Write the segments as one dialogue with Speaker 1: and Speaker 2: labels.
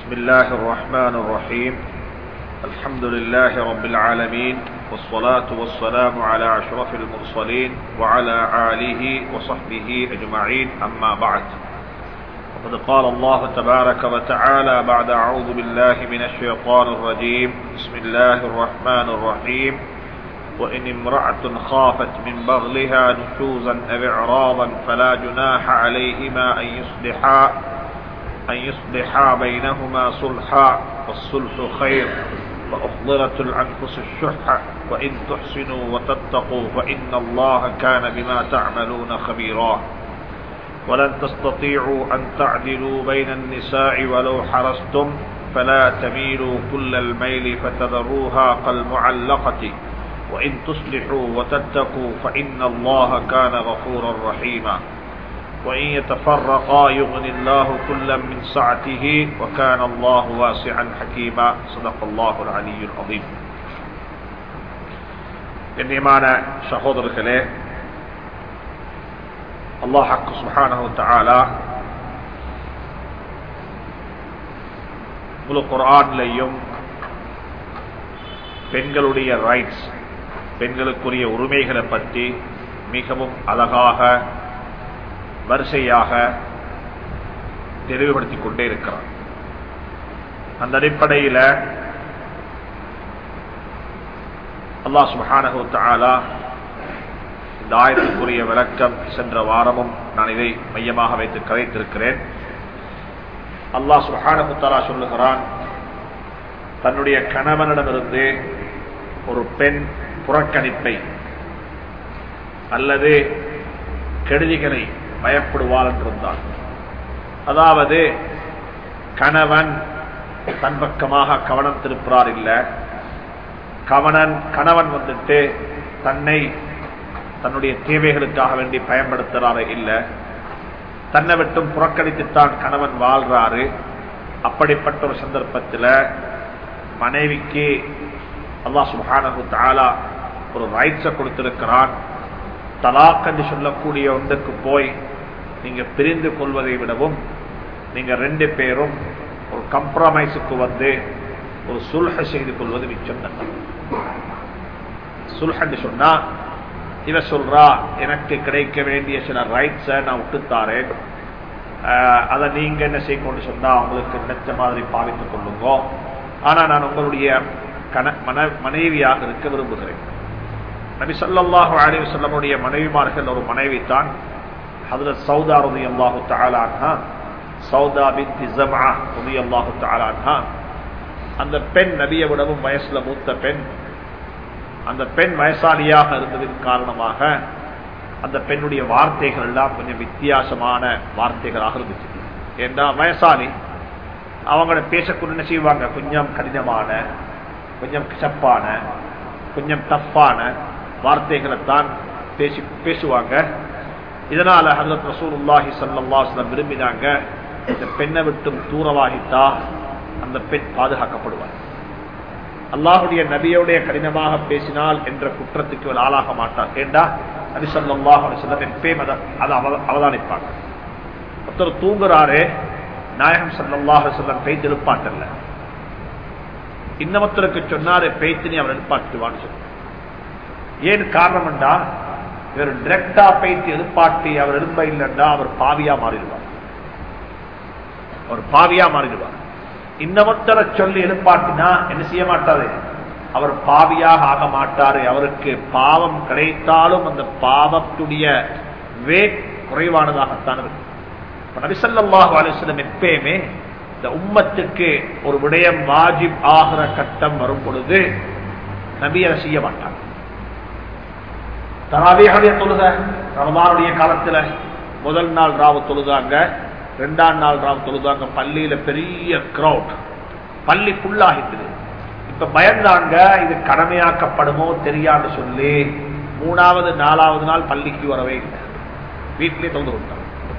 Speaker 1: بسم الله الرحمن الرحيم الحمد لله رب العالمين والصلاة والسلام على أشرف المرسلين وعلى آله وصحبه أجمعين أما بعد وقد قال الله تبارك وتعالى بعد أعوذ بالله من الشيطان الرجيم بسم الله الرحمن الرحيم وإن امرأة خافت من بغلها نشوزا أو إعراضا فلا جناح عليهما أن يصلحا أن يصلحا بينهما صلحا والصلح خير وأحضرت الأنفس الشح وإن تحسنوا وتتقوا فإن الله كان بما تعملون خبيرا ولن تستطيعوا أن تعدلوا بين النساء ولو حرصتم فلا تميلوا كل الميل فتذروها كالمعلقة وإن تصلحوا وتتقوا فإن الله كان غفورا رحيما وإن يتفرقا يغني الله كلا من سعته وكان الله واسعا حكيما صدق الله العلي العظيم கண்ணியமான சகோதரர்களே அல்லாஹாக்கு சுஹானஹு தஆலா முழு குர்ஆன்லையும் பெண்களுடைய ரைட்ஸ் பெண்களுக்குரிய உரிமைகளை பற்றி மிகவும் அழகாக வரிசையாக தெளிவுபடுத்திக் கொண்டே இருக்கிறார் அந்த அடிப்படையில் அல்லா சுபஹானஹு தஆலா இந்த ஆயத்துக்குரிய விளக்கம் சென்ற வாரமும் நான் இதை மையமாக வைத்து கதைத்திருக்கிறேன் அல்லாஹ் சுபஹானஹு தஆலா சொல்லுகிறான் தன்னுடைய கணவனிடமிருந்து ஒரு பெண் புறக்கணிப்பை அல்லது கெடுதிகளை பயப்படுவாள் என்றிருந்தார் அதாவது கணவன் தன் பக்கமாக கவனம் திருப்புறார் இல்ல கவனன் கணவன் வந்துட்டு தன்னை தன்னுடைய தேவைகளுக்காக வேண்டி பயன்படுத்துறாரு இல்ல தன்னை விட்டும் புறக்கணித்துத்தான் கணவன் வாழ்றாரு அப்படிப்பட்ட ஒரு சந்தர்ப்பத்தில் மனைவிக்கு அல்லா சுபானு தாலா ஒரு ரைட்ஸை கொடுத்திருக்கிறான் தலாக் என்று சொல்லக்கூடிய ஒன்றுக்கு போய் நீங்க பிரிந்து கொள்வதை விடவும் நீங்க ரெண்டு பேரும் ஒரு கம்ப்ரமைஸுக்கு வந்து ஒரு சுல்ஹ செய்து கொள்வது மிச்சம் சுல்ஹன்னு சொன்னா இவ சொல்றா எனக்கு கிடைக்க வேண்டிய சில ரைட்ஸை நான் விட்டுத்தாரேன் அதை நீங்க என்ன செய்யணும்னு சொன்னா உங்களுக்கு நினைச்ச மாதிரி பாவித்துக் கொள்ளுங்க ஆனா நான் உங்களுடைய மன மனைவியாக இருக்க விரும்புகிறேன் நபி சொல்லாஹு அலி சொல்லமுடைய மனைவிமார்கள் ஒரு மனைவி தான் அதுல சௌதா ரதி அல்லாஹு தாலான்ஹா சௌதா பின் ஜமா ரதி அல்லாஹு தாலான்ஹா அந்த பெண் நபியை விடவும் வயசுல மூத்த பெண் அந்த பெண் வயசாலியாக இருந்ததின் காரணமாக அந்த பெண்ணுடைய வார்த்தைகள் எல்லாம் கொஞ்சம் வித்தியாசமான வார்த்தைகளாக இருந்துச்சு ஏன்னா வயசாலி அவங்கள பேசக்கூடிய என்ன செய்வாங்க கொஞ்சம் கடினமான கொஞ்சம் கசப்பான கொஞ்சம் டஃப்பான வார்த்தைகளை தான் பேசி பேசுவாங்க இதனால ஹசரத் ரசூலுல்லாஹி சல்லாஸ்லம் விரும்பினாங்க இந்த பெண்ணை விட்டும் தூரவாகித்தா அந்த பெண் பாதுகாக்கப்படுவார் அல்லாஹுடைய நபியோடைய கடினமாக பேசினால் என்ற குற்றத்துக்கு இவள் ஆளாக மாட்டார் ஏண்டா நபி சொல்லாஹ் செல்லம் எப்பயும் அதை அவதானிப்பாங்க ஒருத்தர் தூங்குறாரு நாயகம் சல்லாஹ் செல்லம் பெய்து எழுப்பாட்டல்ல இன்னமத்தருக்கு சொன்னாரு பெய்த்து நீ அவர் எழுப்பாட்டுவான்னு சொல்ல ஏன் காரணம் என்றா இவர் டிரெக்டா பைத்து எதிர்பார்த்து அவர் எழும்ப இல்லைண்டா அவர் பாவியா மாறிடுவார் அவர் பாவியா மாறிடுவார் இன்னமொத்தரை சொல்லி எழுப்பாட்டினா என்ன செய்ய மாட்டாரு அவர் பாவியாக ஆக மாட்டாரு அவருக்கு பாவம் கிடைத்தாலும் அந்த பாவத்துடைய வேட் குறைவானதாகத்தான் இருக்கு நபிசல்லாஹு அலிஸ்லம் எப்பயுமே இந்த உம்மத்துக்கு ஒரு விடயம் வாஜிப் ஆகிற கட்டம் வரும் பொழுது நபி அதை செய்ய மாட்டாங்க தராவியுடைய தொழுக ரமதானுடைய காலத்துல முதல் நாள் ராவு தொழுதாங்க ரெண்டாம் நாள் ராவு தொழுதாங்க பள்ளியில பெரிய கிரௌட் பள்ளி ஃபுல்லாகிட்டுது இப்ப பயந்தாங்க இது கடமையாக்கப்படுமோ தெரியான்னு சொல்லி மூணாவது நாலாவது நாள் பள்ளிக்கு வரவே இல்லை வீட்டிலே தொழுது விட்டாங்க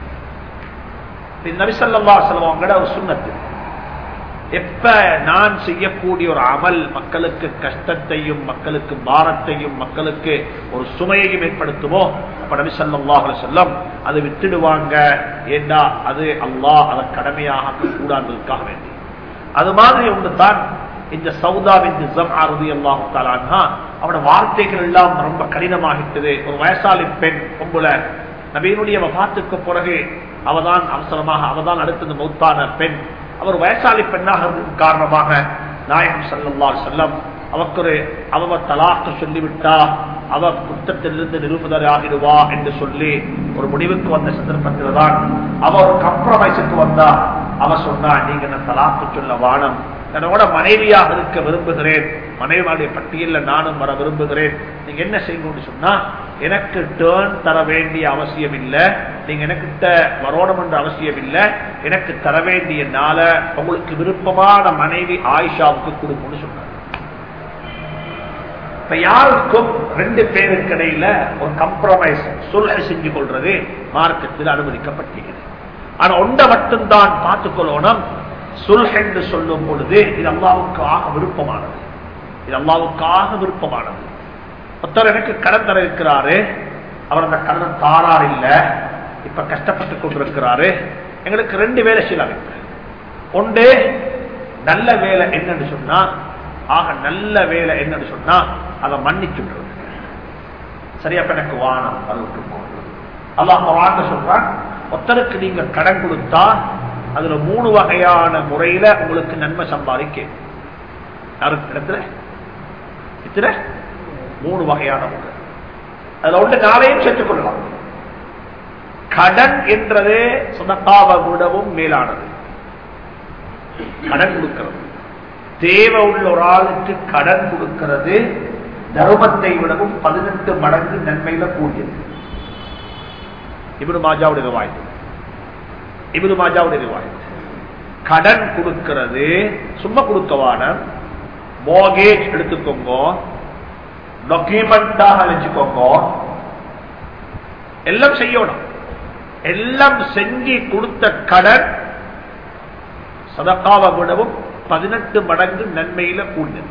Speaker 1: நபிசல்லா செல்வங்களோட ஒரு சுண்ணத்து எப்ப நான் செய்யக்கூடிய ஒரு அமல் மக்களுக்கு கஷ்டத்தையும் மக்களுக்கு பாரத்தையும் மக்களுக்கு ஒரு சுமையையும் ஏற்படுத்துமோ அப்ப நபி ஸல்லல்லாஹு அலைஹி வஸல்லம் அதை விட்டுடுவாங்க ஏண்டா அது அல்லாஹ் அதை கடமையாக கூடாதுக்காக வேண்டி அது மாதிரி ஒன்று தான் இந்த சவுதாவின் ரதி அல்லாஹு அவனோட வார்த்தைகள் எல்லாம் ரொம்ப கடினமாகிட்டது ஒரு வயசாலி பெண் பொம்புல நபீனுடைய வபாத்துக்கு பிறகு அவதான் அவசரமாக அவதான் அடுத்தது மௌத்தான பெண் அவர் வயசாலி பெண்ணாக இருந்தது காரணமாக நாயகம் சல்லல்லால் செல்லம் அவருக்கு ஒரு அவ தலாக்க சொல்லிவிட்டா அவ குற்றத்திலிருந்து நிரூபதர் ஆகிடுவா என்று சொல்லி ஒரு முடிவுக்கு வந்த சந்தர்ப்பத்தில் தான் அவ ஒரு கம்ப்ரமைஸுக்கு வந்தா அவ சொன்னா நீங்க என்ன தலாக்கு சொல்ல வானம் என்னோட மனைவியாக இருக்க விரும்புகிறேன் மனைவியுடைய பட்டியலில் நானும் வர விரும்புகிறேன் நீங்க என்ன செய்யணும்னு சொன்னா எனக்கு டேர்ன் தர வேண்டிய அவசியம் இல்லை நீங்க எனக்கிட்ட வரணும் என்ற அவசியம் இல்லை எனக்கு தர வேண்டிய நாள உங்களுக்கு விருப்பமான மனைவி ஆயிஷாவுக்கு கொடுக்கணும்னு சொன்னார் இப்ப யாருக்கும் ரெண்டு பேருக்கு இடையில ஒரு கம்ப்ரமைஸ் சொல்ல செஞ்சு கொள்றது மார்க்கத்தில் அனுமதிக்கப்பட்டிருக்கிறது ஆனா ஒன்றை மட்டும்தான் பார்த்துக்கொள்ளணும் சுல்ஹ் என்று சொல்லும் பொழுது இது அல்லாவுக்காக விருப்பமானது இது அல்லாவுக்காக விருப்பமானது ஒருத்தர் எனக்கு கடன் தர இருக்கிறாரு அவர் அந்த கடன் தாரார் இல்ல இப்ப கஷ்டப்பட்டு கொண்டிருக்கிறாரு எங்களுக்கு ரெண்டு வேலை செய்யலாம் ஒன்று நல்ல வேலை என்னன்னு சொன்னா ஆக நல்ல வேலை என்னன்னு சொன்னா அதை மன்னிச்சுடுறது சரியா எனக்கு வானம் அது அல்லாஹ் வாங்க சொல்றான் ஒருத்தருக்கு நீங்க கடன் கொடுத்தா அதுல மூணு வகையான முறையில உங்களுக்கு நன்மை சம்பாதிக்க யாருக்கு இடத்துல இத்தனை மூணு வகையான முறை அதுல ஒன்று நாளையும் சேர்த்துக் கொள்ளலாம் கடன் என்றது சுதக்காவை விடவும் மேலானது கடன் கொடுக்கிறது தேவை உள்ள ஒரு ஆளுக்கு கடன் கொடுக்கிறது தர்மத்தை விடவும் பதினெட்டு மடங்கு நன்மையில கூடியது இவரு மாஜாவுடைய வாய்ப்பு இவரு மாஜாவுடைய வாய்ப்பு கடன் கொடுக்கிறது சும்மா கொடுக்கவான மோகேஜ் எடுத்துக்கோங்க டாக்குமெண்டாக வச்சுக்கோங்க எல்லாம் செய்யணும் எல்லாம் செஞ்சு கொடுத்த கடன் சதக்காவை விடவும் பதினெட்டு மடங்கு நன்மையில கூடியது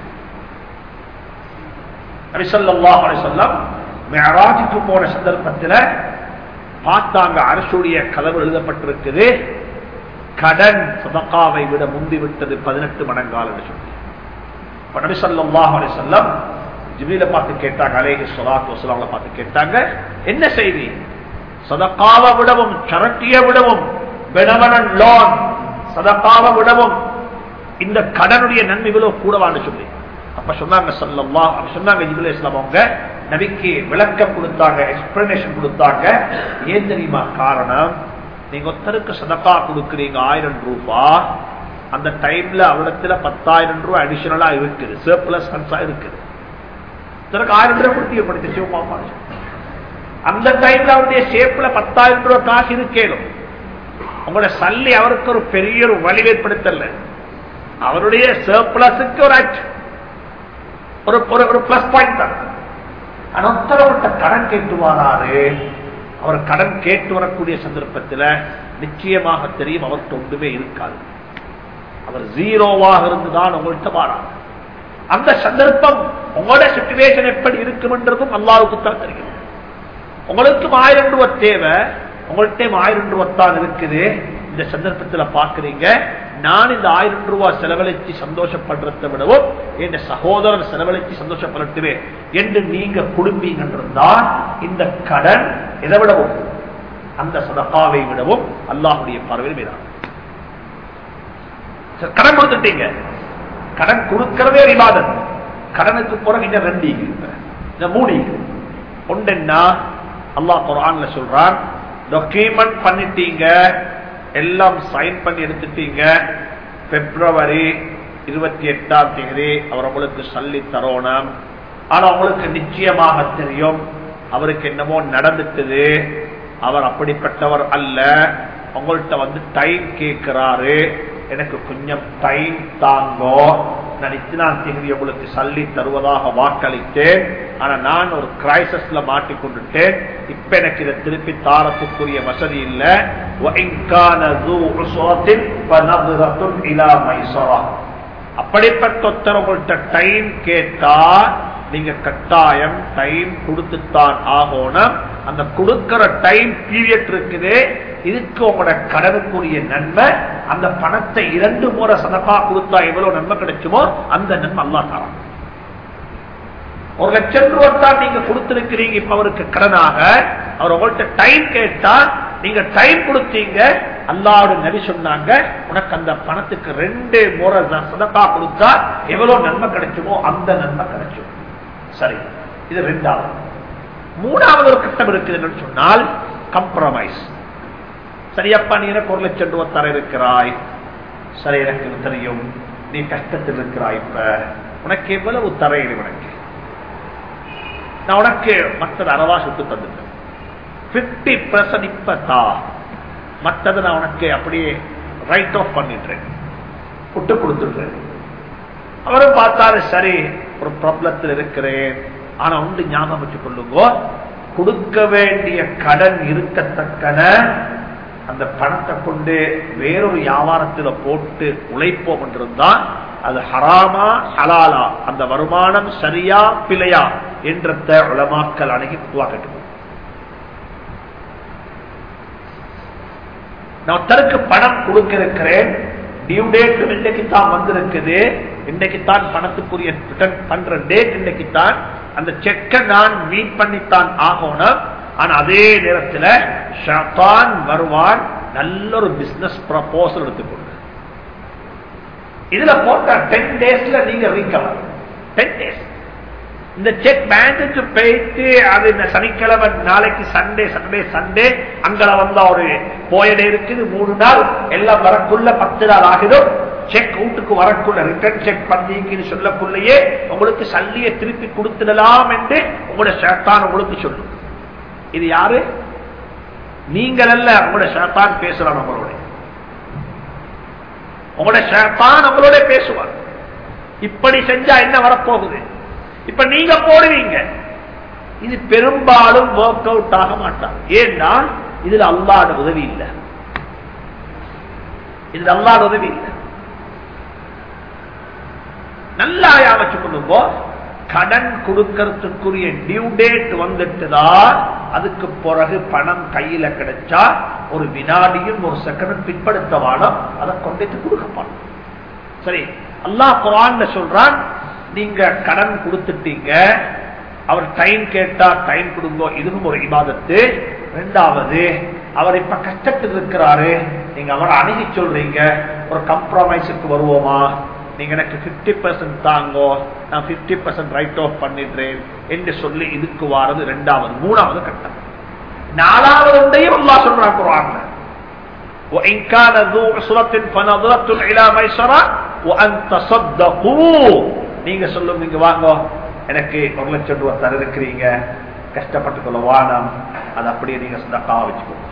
Speaker 1: மேராஜுக்கு போன சந்தர்ப்பத்தில் பார்த்தாங்க அரசுடைய கதவு எழுதப்பட்டிருக்குது கடன் சதக்காவை விட முந்தி விட்டது பதினெட்டு மடங்கால் என்று சொல்லி நபிசல்லாஹ் அலிசல்லம் ஜிபில பார்த்து கேட்டாங்க அலேஹி சொலாத்து வசலாம்ல பார்த்து கேட்டாங்க என்ன செய்தி சதக்காவை விடவும் சரட்டிய விடவும் பெனவனன் லோன் சதக்காவை விடவும் இந்த கடனுடைய நன்மை இவ்வளவு கூடவான்னு சொல்லி அப்ப சொன்னாங்க சொல்லம்மா சொன்னாங்க ஜிபுல் இஸ்லாம் அவங்க நபிக்கு விளக்கம் கொடுத்தாங்க எக்ஸ்பிளனேஷன் கொடுத்தாங்க ஏன் தெரியுமா காரணம் நீங்க ஒருத்தருக்கு சதக்கா கொடுக்குறீங்க ஆயிரம் ரூபாய் அந்த டைம்ல அவரிடத்துல பத்தாயிரம் ரூபாய் அடிஷனலா இருக்குது சர்பிளஸ் ஃபண்ட்ஸா இருக்குது ஒருத்தருக்கு ஆயிரம் ரூபாய் கொடுத்தீங்க படித்த சிவமா அந்த டைம்ல அவருடைய ஷேப்ல பத்தாயிரம் ரூபாய் காசு இருக்கேனும் உங்களோட சல்லி அவருக்கு ஒரு பெரிய ஒரு வழி ஏற்படுத்தல அவருடைய சர்பிளஸுக்கு ஒரு ஆக்ட் ஒரு ஒரு பிளஸ் பாயிண்ட் தான் அனொத்தரவர்கிட்ட கடன் கேட்டு வராரு அவர் கடன் கேட்டு வரக்கூடிய சந்தர்ப்பத்தில் நிச்சயமாக தெரியும் அவர்கிட்ட ஒன்றுமே இருக்காது அவர் ஜீரோவாக இருந்துதான் உங்கள்கிட்ட வாராங்க அந்த சந்தர்ப்பம் உங்களோட சுச்சுவேஷன் எப்படி இருக்கும்ன்றதும் அல்லாவுக்கு தான் தெரியும் உங்களுக்கும் ஆயிரம் ரூபாய் தேவை உங்கள்கிட்ட ஆயிரம் ரூபாய் தான் இருக்குது இந்த சந்தர்ப்பத்தில் பாக்குறீங்க நான் இந்த ஆயிரம் ரூபாய் செலவழிச்சு சந்தோஷப்படுறதை விடவும் என் சகோதரன் செலவழிச்சு சந்தோஷப்படட்டுவே என்று நீங்க குடும்பீங்கன்றிருந்தால் இந்த கடன் எதை விடவும் அந்த சதகாவை விடவும் அல்லாஹுடைய பார்வையில் மீதான கடன் கொடுத்துட்டீங்க கடன் கொடுக்கிறதே ஒரு இபாதத் கடனுக்கு பிறகு இன்னும் ரெண்டு இந்த மூணு ஒன்றுன்னா அல்லாஹ் குரான்ல சொல்றான் டாக்குமெண்ட் பண்ணிட்டீங்க எல்லாம் சைன் பண்ணி எடுத்துட்டீங்க பிப்ரவரி இருபத்தி எட்டாம் தேதி அவர் உங்களுக்கு சொல்லி தரோணும் ஆனா உங்களுக்கு நிச்சயமாக தெரியும் அவருக்கு என்னமோ நடந்துட்டது அவர் அப்படிப்பட்டவர் அல்ல உங்கள்கிட்ட வந்து டைம் கேட்கிறாரு எனக்கு கொஞ்சம் டைம் தாங்கோ நான் இத்தனாம் தேதி உங்களுக்கு சல்லி தருவதாக வாக்களித்தேன் ஆனா நான் ஒரு கிரைசஸ்ல மாட்டிக்கொண்டுட்டேன் இப்ப எனக்கு இதை திருப்பி தாரத்துக்குரிய வசதி இல்ல அப்படிப்பட்ட உத்தரவுகள்கிட்ட டைம் கேட்டா நீங்க கட்டாயம் டைம் கொடுத்துத்தான் ஆகணும் அந்த கொடுக்கிற டைம் பீரியட் இருக்குது இதுக்கு உங்களோட கடனுக்குரிய நன்மை அந்த பணத்தை இரண்டு முறை சதப்பா கொடுத்தா எவ்வளவு நன்மை கிடைக்குமோ அந்த நன்மை அல்லா தரான் ஒரு லட்சம் ரூபாய் தான் நீங்க கொடுத்திருக்கிறீங்க இப்ப அவருக்கு கடனாக அவர் உங்கள்கிட்ட டைம் கேட்டா நீங்க டைம் கொடுத்தீங்க அல்லாவோட நபி சொன்னாங்க உனக்கு அந்த பணத்துக்கு ரெண்டு முறை சதப்பா கொடுத்தா எவ்வளவு நன்மை கிடைக்குமோ அந்த நன்மை கிடைக்கும் சரி இது ரெண்டாவது மூணாவது ஒரு கட்டம் இருக்குது என்னன்னு சொன்னால் கம்ப்ரமைஸ் சரியப்பா நீ எனக்கு ஒரு லட்சம் ரூபாய் தர இருக்கிறாய் சரி எனக்கு தெரியும் நீ கஷ்டத்தில் இருக்கிறாய் இப்ப உனக்கு எவ்வளவு தரையில் உனக்கு நான் உனக்கு மற்றது அறவா சுட்டு தந்துட்டேன் பிப்டி பர்சன்ட் இப்ப தா மற்றது நான் உனக்கு அப்படியே ரைட் ஆஃப் பண்ணிடுறேன் விட்டு கொடுத்துடுறேன் அவரும் பார்த்தாரு சரி ஒரு ப்ராப்ளத்தில் இருக்கிறேன் ஆனா உண்டு ஞாபகம் வச்சுக் கொள்ளுங்க கொடுக்க வேண்டிய கடன் இருக்கத்தக்கன அந்த பணத்தை கொண்டு வேறொரு வியாபாரத்தில் போட்டு உழைப்போம் என்றிருந்தான் அது ஹராமா ஹலாலா அந்த வருமானம் சரியா பிழையா என்ற உளமாக்கல் அணுகி உருவாக்கட்டும் நான் ஒருத்தருக்கு பணம் கொடுக்க இருக்கிறேன் டியூ டேட் இன்றைக்கு தான் வந்திருக்குது இன்றைக்கு தான் பணத்துக்குரிய ரிட்டர்ன் பண்ற டேட் இன்றைக்கு தான் அந்த செக்கை நான் மீட் பண்ணித்தான் ஆகணும் ஆனா அதே நேரத்தில் ஷாத்தான் வருவான் நல்ல ஒரு பிசினஸ் ப்ரப்போசல் எடுத்துக்கொண்டு இதுல போட்ட டென் டேஸ்ல நீங்க ரீகவர் டென் டேஸ் இந்த செக் பேங்குக்கு போயிட்டு அது இந்த சனிக்கிழமை நாளைக்கு சண்டே சண்டே சண்டே அங்கல வந்தா ஒரு போயடே இருக்குது மூணு நாள் எல்லாம் வரக்குள்ள பத்து நாள் ஆகிடும் செக் வீட்டுக்கு வரக்குள்ள ரிட்டர்ன் செக் பண்ணீங்கன்னு சொல்லக்குள்ளேயே உங்களுக்கு சல்லியை திருப்பி கொடுத்துடலாம் என்று உங்களோட சேத்தான் உங்களுக்கு சொல்லும் இது யாரு நீங்கள் அல்ல உங்களோட சேத்தான் பேசுறான் நம்மளோட உங்களோட சேத்தான் நம்மளோட பேசுவார் இப்படி செஞ்சா என்ன வரப்போகுது இப்ப நீங்க போடுவீங்க இது பெரும்பாலும் ஒர்க் அவுட் ஆக மாட்டான் ஏன்னா இதுல அல்லாட உதவி இல்லை இதுல அல்லாட உதவி இல்லை நல்லா வச்சுக் கொள்ளுங்க கடன் கொடுக்கறதுக்குரிய டியூ டேட் வந்துட்டுதான் அதுக்கு பிறகு பணம் கையில கிடைச்சா ஒரு வினாடியும் ஒரு செகண்டும் பிற்படுத்தவானோ அதை கொண்டு கொடுக்கப்பான் சரி அல்லாஹ் குரான் சொல்றான் நீங்க கடன் கொடுத்துட்டீங்க அவர் டைம் கேட்டா டைம் கொடுங்கோ இதுவும் ஒரு இபாதத்து ரெண்டாவது அவர் இப்ப கஷ்டத்தில் இருக்கிறாரு நீங்க அவரை அணுகி சொல்றீங்க ஒரு கம்ப்ரமைஸுக்கு வருவோமா நீங்க எனக்கு பிப்டி பர்சன்ட் தாங்கோ நான் பிப்டி பர்சன்ட் ரைட் ஆஃப் பண்ணிடுறேன் என்று சொல்லி இதுக்கு வாரது ரெண்டாவது மூணாவது கட்டம் நாலாவது ஒன்றையும் அல்லா சொல்றான் குரான்ல وإن كان ذو عسرة فنظرة إلى ميسرة وأن تصدقوا நீங்க சொல்லும் நீங்க வாங்க எனக்கு ஒரு லட்சம் ரூபாய் தர இருக்கிறீங்க கஷ்டப்பட்டு கொள்ள வானம் அது அப்படியே நீங்க சதக்காவா வச்சுக்கோங்க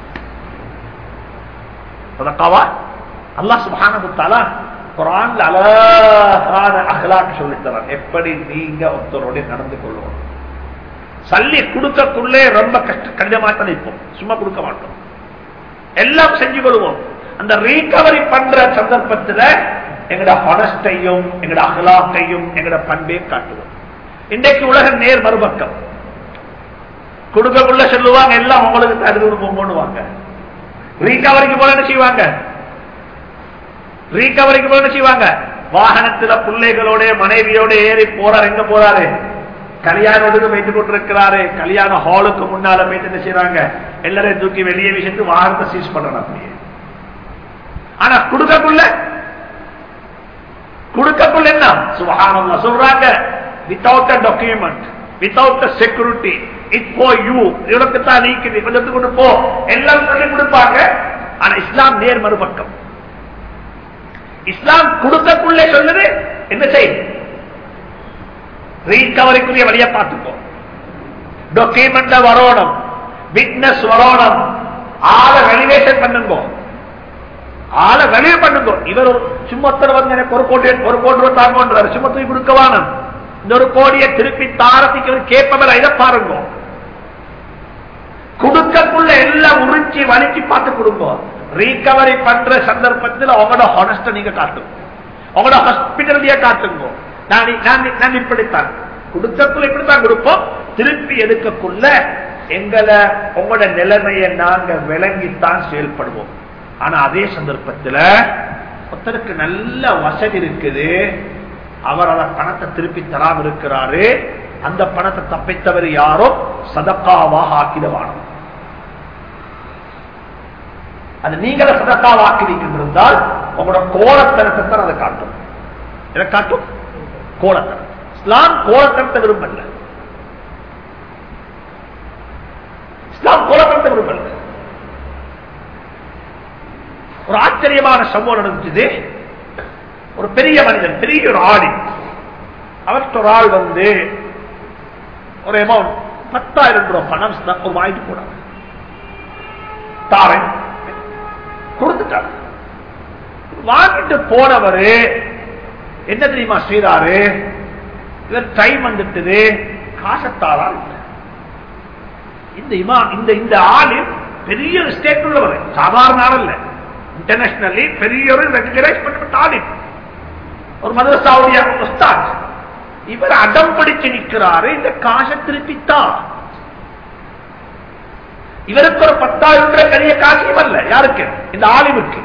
Speaker 1: சதக்காவா அல்லா சுபானகுத்தாலா குரான்ல அழகான அகலாக்கு சொல்லித்தரான் எப்படி நீங்க ஒருத்தரோட நடந்து கொள்வோம் சல்லி கொடுக்கக்குள்ளே ரொம்ப கஷ்ட கடினமா தான் இருப்போம் சும்மா கொடுக்க மாட்டோம் எல்லாம் செஞ்சு கொள்வோம் அந்த ரீகவரி பண்ற சந்தர்ப்பத்தில் எங்கட ஹொனஸ்டையும் எங்கட அகலாக்கையும் எங்கட பண்பையும் காட்டுவோம் இன்றைக்கு உலக நேர் மறுபக்கம் கொடுக்கக்குள்ள சொல்லுவாங்க எல்லாம் உங்களுக்கு தருது போடுவாங்க ரீகவரிக்கு போல என்ன செய்வாங்க ரீகவரிக்கு போல என்ன செய்வாங்க வாகனத்துல பிள்ளைகளோட மனைவியோட ஏறி போறாரு எங்க போறாரு கல்யாணத்துக்கு வைத்து கொண்டிருக்கிறாரு கல்யாண ஹாலுக்கு முன்னால போயிட்டு என்ன செய்யறாங்க எல்லாரையும் தூக்கி வெளியே விஷயத்து வாகனத்தை சீஸ் பண்றாங்க அப்படியே ஆனா கொடுக்கக்குள்ள கொடுக்கக்குள்ள என்ன சுபகானம்ல சொல்றாங்க without a document without a security it for you இவனுக்கு தான் நீக்குது கொஞ்சத்துக்கு கொண்டு போ எல்லாம் சொல்லி கொடுப்பாங்க ஆனா இஸ்லாம் நேர் மறுபக்கம் இஸ்லாம் கொடுக்கக்குள்ளே சொல்லுது என்ன செய்யும் ரீகவரிக்குரிய வழியை பார்த்துக்கோ டாக்குமெண்ட் வரணும் விட்னஸ் வரணும் ஆளை வெலிவேஷன் பண்ணுங்க ஆளை வெளியே பண்ணுங்க இவர் ஒரு சும்மத்தர் வந்து எனக்கு ஒரு கோடி ஒரு கோடி ரூபாய் தாங்கன்றார் சும்மத்தை கொடுக்கவானம் இந்த ஒரு கோடியை திருப்பி தாரத்துக்கு கேட்பவர் இதை பாருங்க கொடுக்கக்குள்ள எல்லாம் உறிஞ்சி வலிச்சு பார்த்து கொடுங்க ரீகவரி பண்ற சந்தர்ப்பத்தில் உங்களோட ஹானஸ்ட நீங்க காட்டுங்க உங்களோட ஹாஸ்பிட்டலிய காட்டுங்க நான் நான் இப்படித்தான் கொடுக்கக்குள்ள இப்படித்தான் கொடுப்போம் திருப்பி எடுக்கக்குள்ள எங்களை உங்களோட நிலைமையை நாங்க விளங்கித்தான் செயல்படுவோம் ஆனா அதே சந்தர்ப்பத்தில் ஒருத்தருக்கு நல்ல வசதி இருக்குது அவர் அந்த பணத்தை திருப்பி தராம இருக்கிறாரு அந்த பணத்தை தப்பித்தவர் யாரோ சதக்காவாக ஆக்கிடவானோம் அது நீங்கள சதக்காவாக்கிறீங்க இருந்தால் உங்களோட கோலத்தனத்தை தான் அதை காட்டும் எதை காட்டும் கோலத்தனம் இஸ்லாம் கோலத்தனத்தை விரும்பல இஸ்லாம் கோலத்தனத்தை விரும்பல ஒரு ஆச்சரியமான சம்பவம் நடந்துச்சு ஒரு பெரிய மனிதன் பெரிய ஒரு ஆடி அவர்கிட்ட ஒரு ஆள் வந்து ஒரு அமௌண்ட் பத்தாயிரம் ரூபாய் பணம் ஒரு வாங்கிட்டு போனாங்க தாரேன் கொடுத்துட்டாங்க வாங்கிட்டு போனவரு என்ன தெரியுமா செய்யறாரு இவர் டைம் வந்துட்டு காசத்தாரா இந்த இமா இந்த இந்த ஆளு பெரிய ஸ்டேட் உள்ளவர் சாதாரண ஆள் இல்ல இன்டர்நேஷனலி பெரிய ஒரு ரெகனைஸ் பண்ணப்பட்ட ஆளு ஒரு மதரசாவுடைய உஸ்தாத் இவர் அடம் பிடிச்சு நிற்கிறாரு இந்த காசை திருப்பித்தான் இவருக்கு ஒரு பத்தாயிரம் ரூபாய் பெரிய காசியம் அல்ல யாருக்கு இந்த ஆலிமுக்கு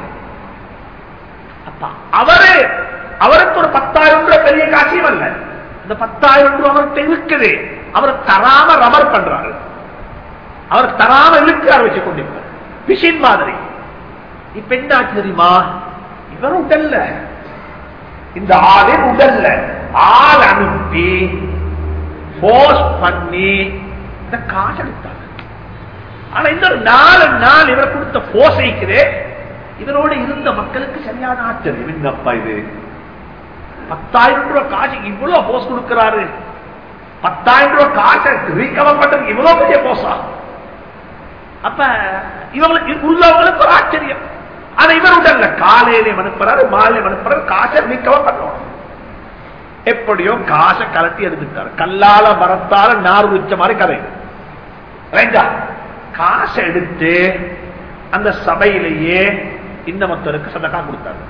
Speaker 1: அவரு அவருக்கு ஒரு பத்தாயிரம் ரூபாய் பெரிய காசியம் அல்ல இந்த பத்தாயிரம் ரூபாய் அவர்கிட்ட இருக்குது அவர் தராம ரமர் பண்றாரு அவர் தராம இழுக்கிறார் வச்சு கொண்டிருப்பார் பிஷின் மாதிரி இப்ப என்ன ஆச்சு தெரியுமா இவர் உடல்ல இந்த ஆளே உடல்ல ஆள் அனுப்பி போர்ஸ் பண்ணி இந்த காசு எடுத்தாங்க ஆனா இந்த ஒரு நாலு நாள் இவர் கொடுத்த போசைக்குதே இவரோடு இருந்த மக்களுக்கு சரியான ஆச்சரியம் என்னப்பா இது பத்தாயிரம் ரூபாய் காசுக்கு இவ்வளவு போஸ் கொடுக்கிறாரு பத்தாயிரம் ரூபாய் காசை ரீகவர் பண்றதுக்கு இவ்வளவு பெரிய போசா அப்ப இவங்களுக்கு உள்ளவங்களுக்கு ஒரு ஆச்சரியம் ஆனா இவர் உடல்ல காலையிலே அனுப்புறாரு மாலையில அனுப்புறாரு காசை ரீகவர் பண்ணுவோம் எப்படியோ காசை கலட்டி எடுத்துட்டாரு கல்லால மரத்தால நார் உச்ச மாதிரி கதை ரைட்டா காசை எடுத்து அந்த சபையிலேயே இந்த மத்தருக்கு சதக்கா கொடுத்தாரு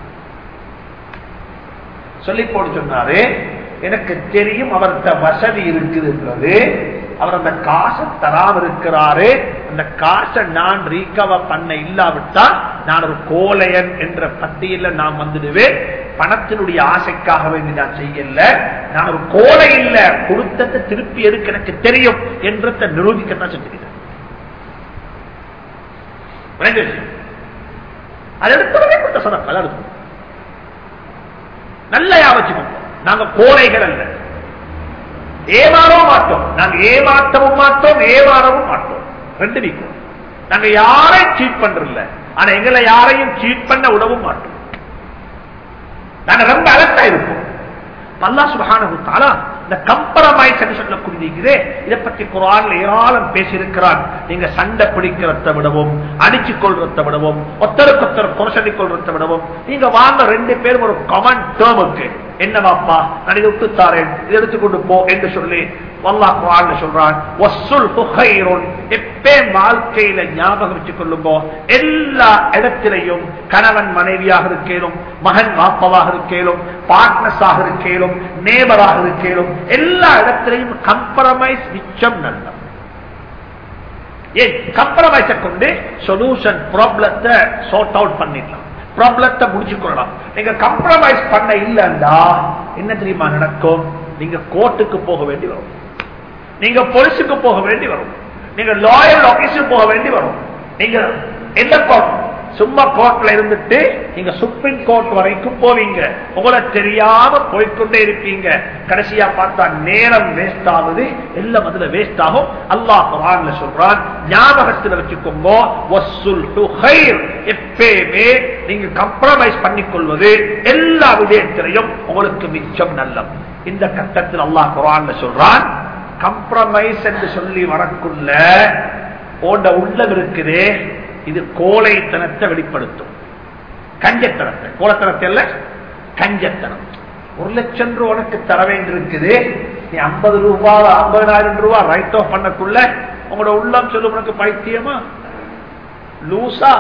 Speaker 1: சொல்லி போட்டு சொன்னாரு எனக்கு தெரியும் அவர்கிட்ட வசதி இருக்குதுன்றது அவர் அந்த காசை தராம இருக்கிறாரு அந்த காசை நான் ரீகவர் பண்ண இல்லாவிட்டால் நான் ஒரு கோலையன் என்ற பட்டியல நான் வந்துடுவேன் பணத்தினுடைய ஆசைக்காக வேண்டி நான் செய்யல நான் ஒரு கோலை இல்ல கொடுத்ததை திருப்பி எடுக்க எனக்கு தெரியும் என்றதை நிரூபிக்கத்தான் செஞ்சிருக்கேன் அது எடுத்தவரே கொடுத்த சதப்பா எடுத்து நல்ல யாவச்சுக்கோங்க நாங்க கோழைகள் அல்ல ஏமாறவும் மாட்டோம் நாங்க ஏமாற்றவும் மாட்டோம் ஏமாறவும் மாட்டோம் ரெண்டு நீக்கும் நாங்க யாரையும் சீட் பண்றதில்ல ஆனா எங்களை யாரையும் சீட் பண்ண உடவும் மாட்டோம் நாங்க ரொம்ப அலர்ட்டா இருப்போம் அல்லா சுபஹானஹு தஆலா இந்த கம்பரமைஸ் என்று சொல்லக்கூடியது இதை பற்றி குரான்ல ஏராளம் பேசியிருக்கிறான் நீங்க சண்டை பிடிக்கிறத விடவும் அடிச்சு கொள்றத விடவும் ஒத்தருக்கு ஒத்தர் புரசடி கொள்றத விடவும் நீங்க வாங்க ரெண்டு பேரும் ஒரு கமன் டேர்முக்கு என்ன வாப்பா நான் இதை விட்டுத்தாரேன் இதை எடுத்துக்கொண்டு போ என்று சொல்லி வல்லா குரான் சொல்றான் எப்பே வாழ்க்கையில ஞாபகம் வச்சுக் கொள்ளும்போ எல்லா இடத்திலையும் கணவன் மனைவியாக இருக்கேனும் மகன் வாப்பவாக இருக்கேனும் பார்ட்னஸாக இருக்கேனும் நேபராக இருக்கேனும் எல்லா இடத்திலையும் கம்ப்ரமைஸ் மிச்சம் நல்ல ஏன் கம்ப்ரமைஸை கொண்டு சொல்யூஷன் ப்ராப்ளத்தை சார்ட் அவுட் பண்ணிடலாம் ப்ராப்ளத்தை முடிச்சுக்கொள்ளலாம் நீங்க கம்ப்ரமைஸ் பண்ண இல்லைண்டா என்ன தெரியுமா நடக்கும் நீங்க கோர்ட்டுக்கு போக வேண்டி வரும் நீங்க போலீஸுக்கு போக வேண்டி வரும் நீங்க லாயர் ஆபீஸுக்கு போக வேண்டி வரும் நீங்க எந்த கோர்ட் சும்மா கோர்ட்ல இருந்துட்டு நீங்க சுப்ரீம் கோர்ட் வரைக்கும் போவீங்க உங்களை தெரியாம போய்கொண்டே இருப்பீங்க கடைசியா பார்த்தா நேரம் வேஸ்ட் ஆகுது எல்லாம் அதுல வேஸ்ட் ஆகும் அல்லாஹ் குரான்ல சொல்றான் ஞாபகத்தில் வச்சுக்கோங்க எப்பயுமே நீங்க கம்ப்ரமைஸ் பண்ணிக்கொள்வது எல்லா விடயத்திலையும் உங்களுக்கு மிச்சம் நல்லம் இந்த கட்டத்தில் அல்லாஹ் குரான்ல சொல்றான் கம்ப்ரமைஸ் என்று சொல்லி வரக்குள்ள போன்ற உள்ளம் இருக்குதே இது கோழைத்தனத்தை வெளிப்படுத்தும் கஞ்சத்தனத்தை கோலத்தனத்தை அல்ல கஞ்சத்தனம் ஒரு லட்சம் ரூபாய் உனக்கு தர வேண்டியிருக்குது நீ ஐம்பது ரூபாய் ஐம்பதாயிரம் ரூபாய் ரைட் ஆஃப் பண்ணக்குள்ள உங்களோட உள்ளம் சொல்லும் உனக்கு பைத்தியமா லூசா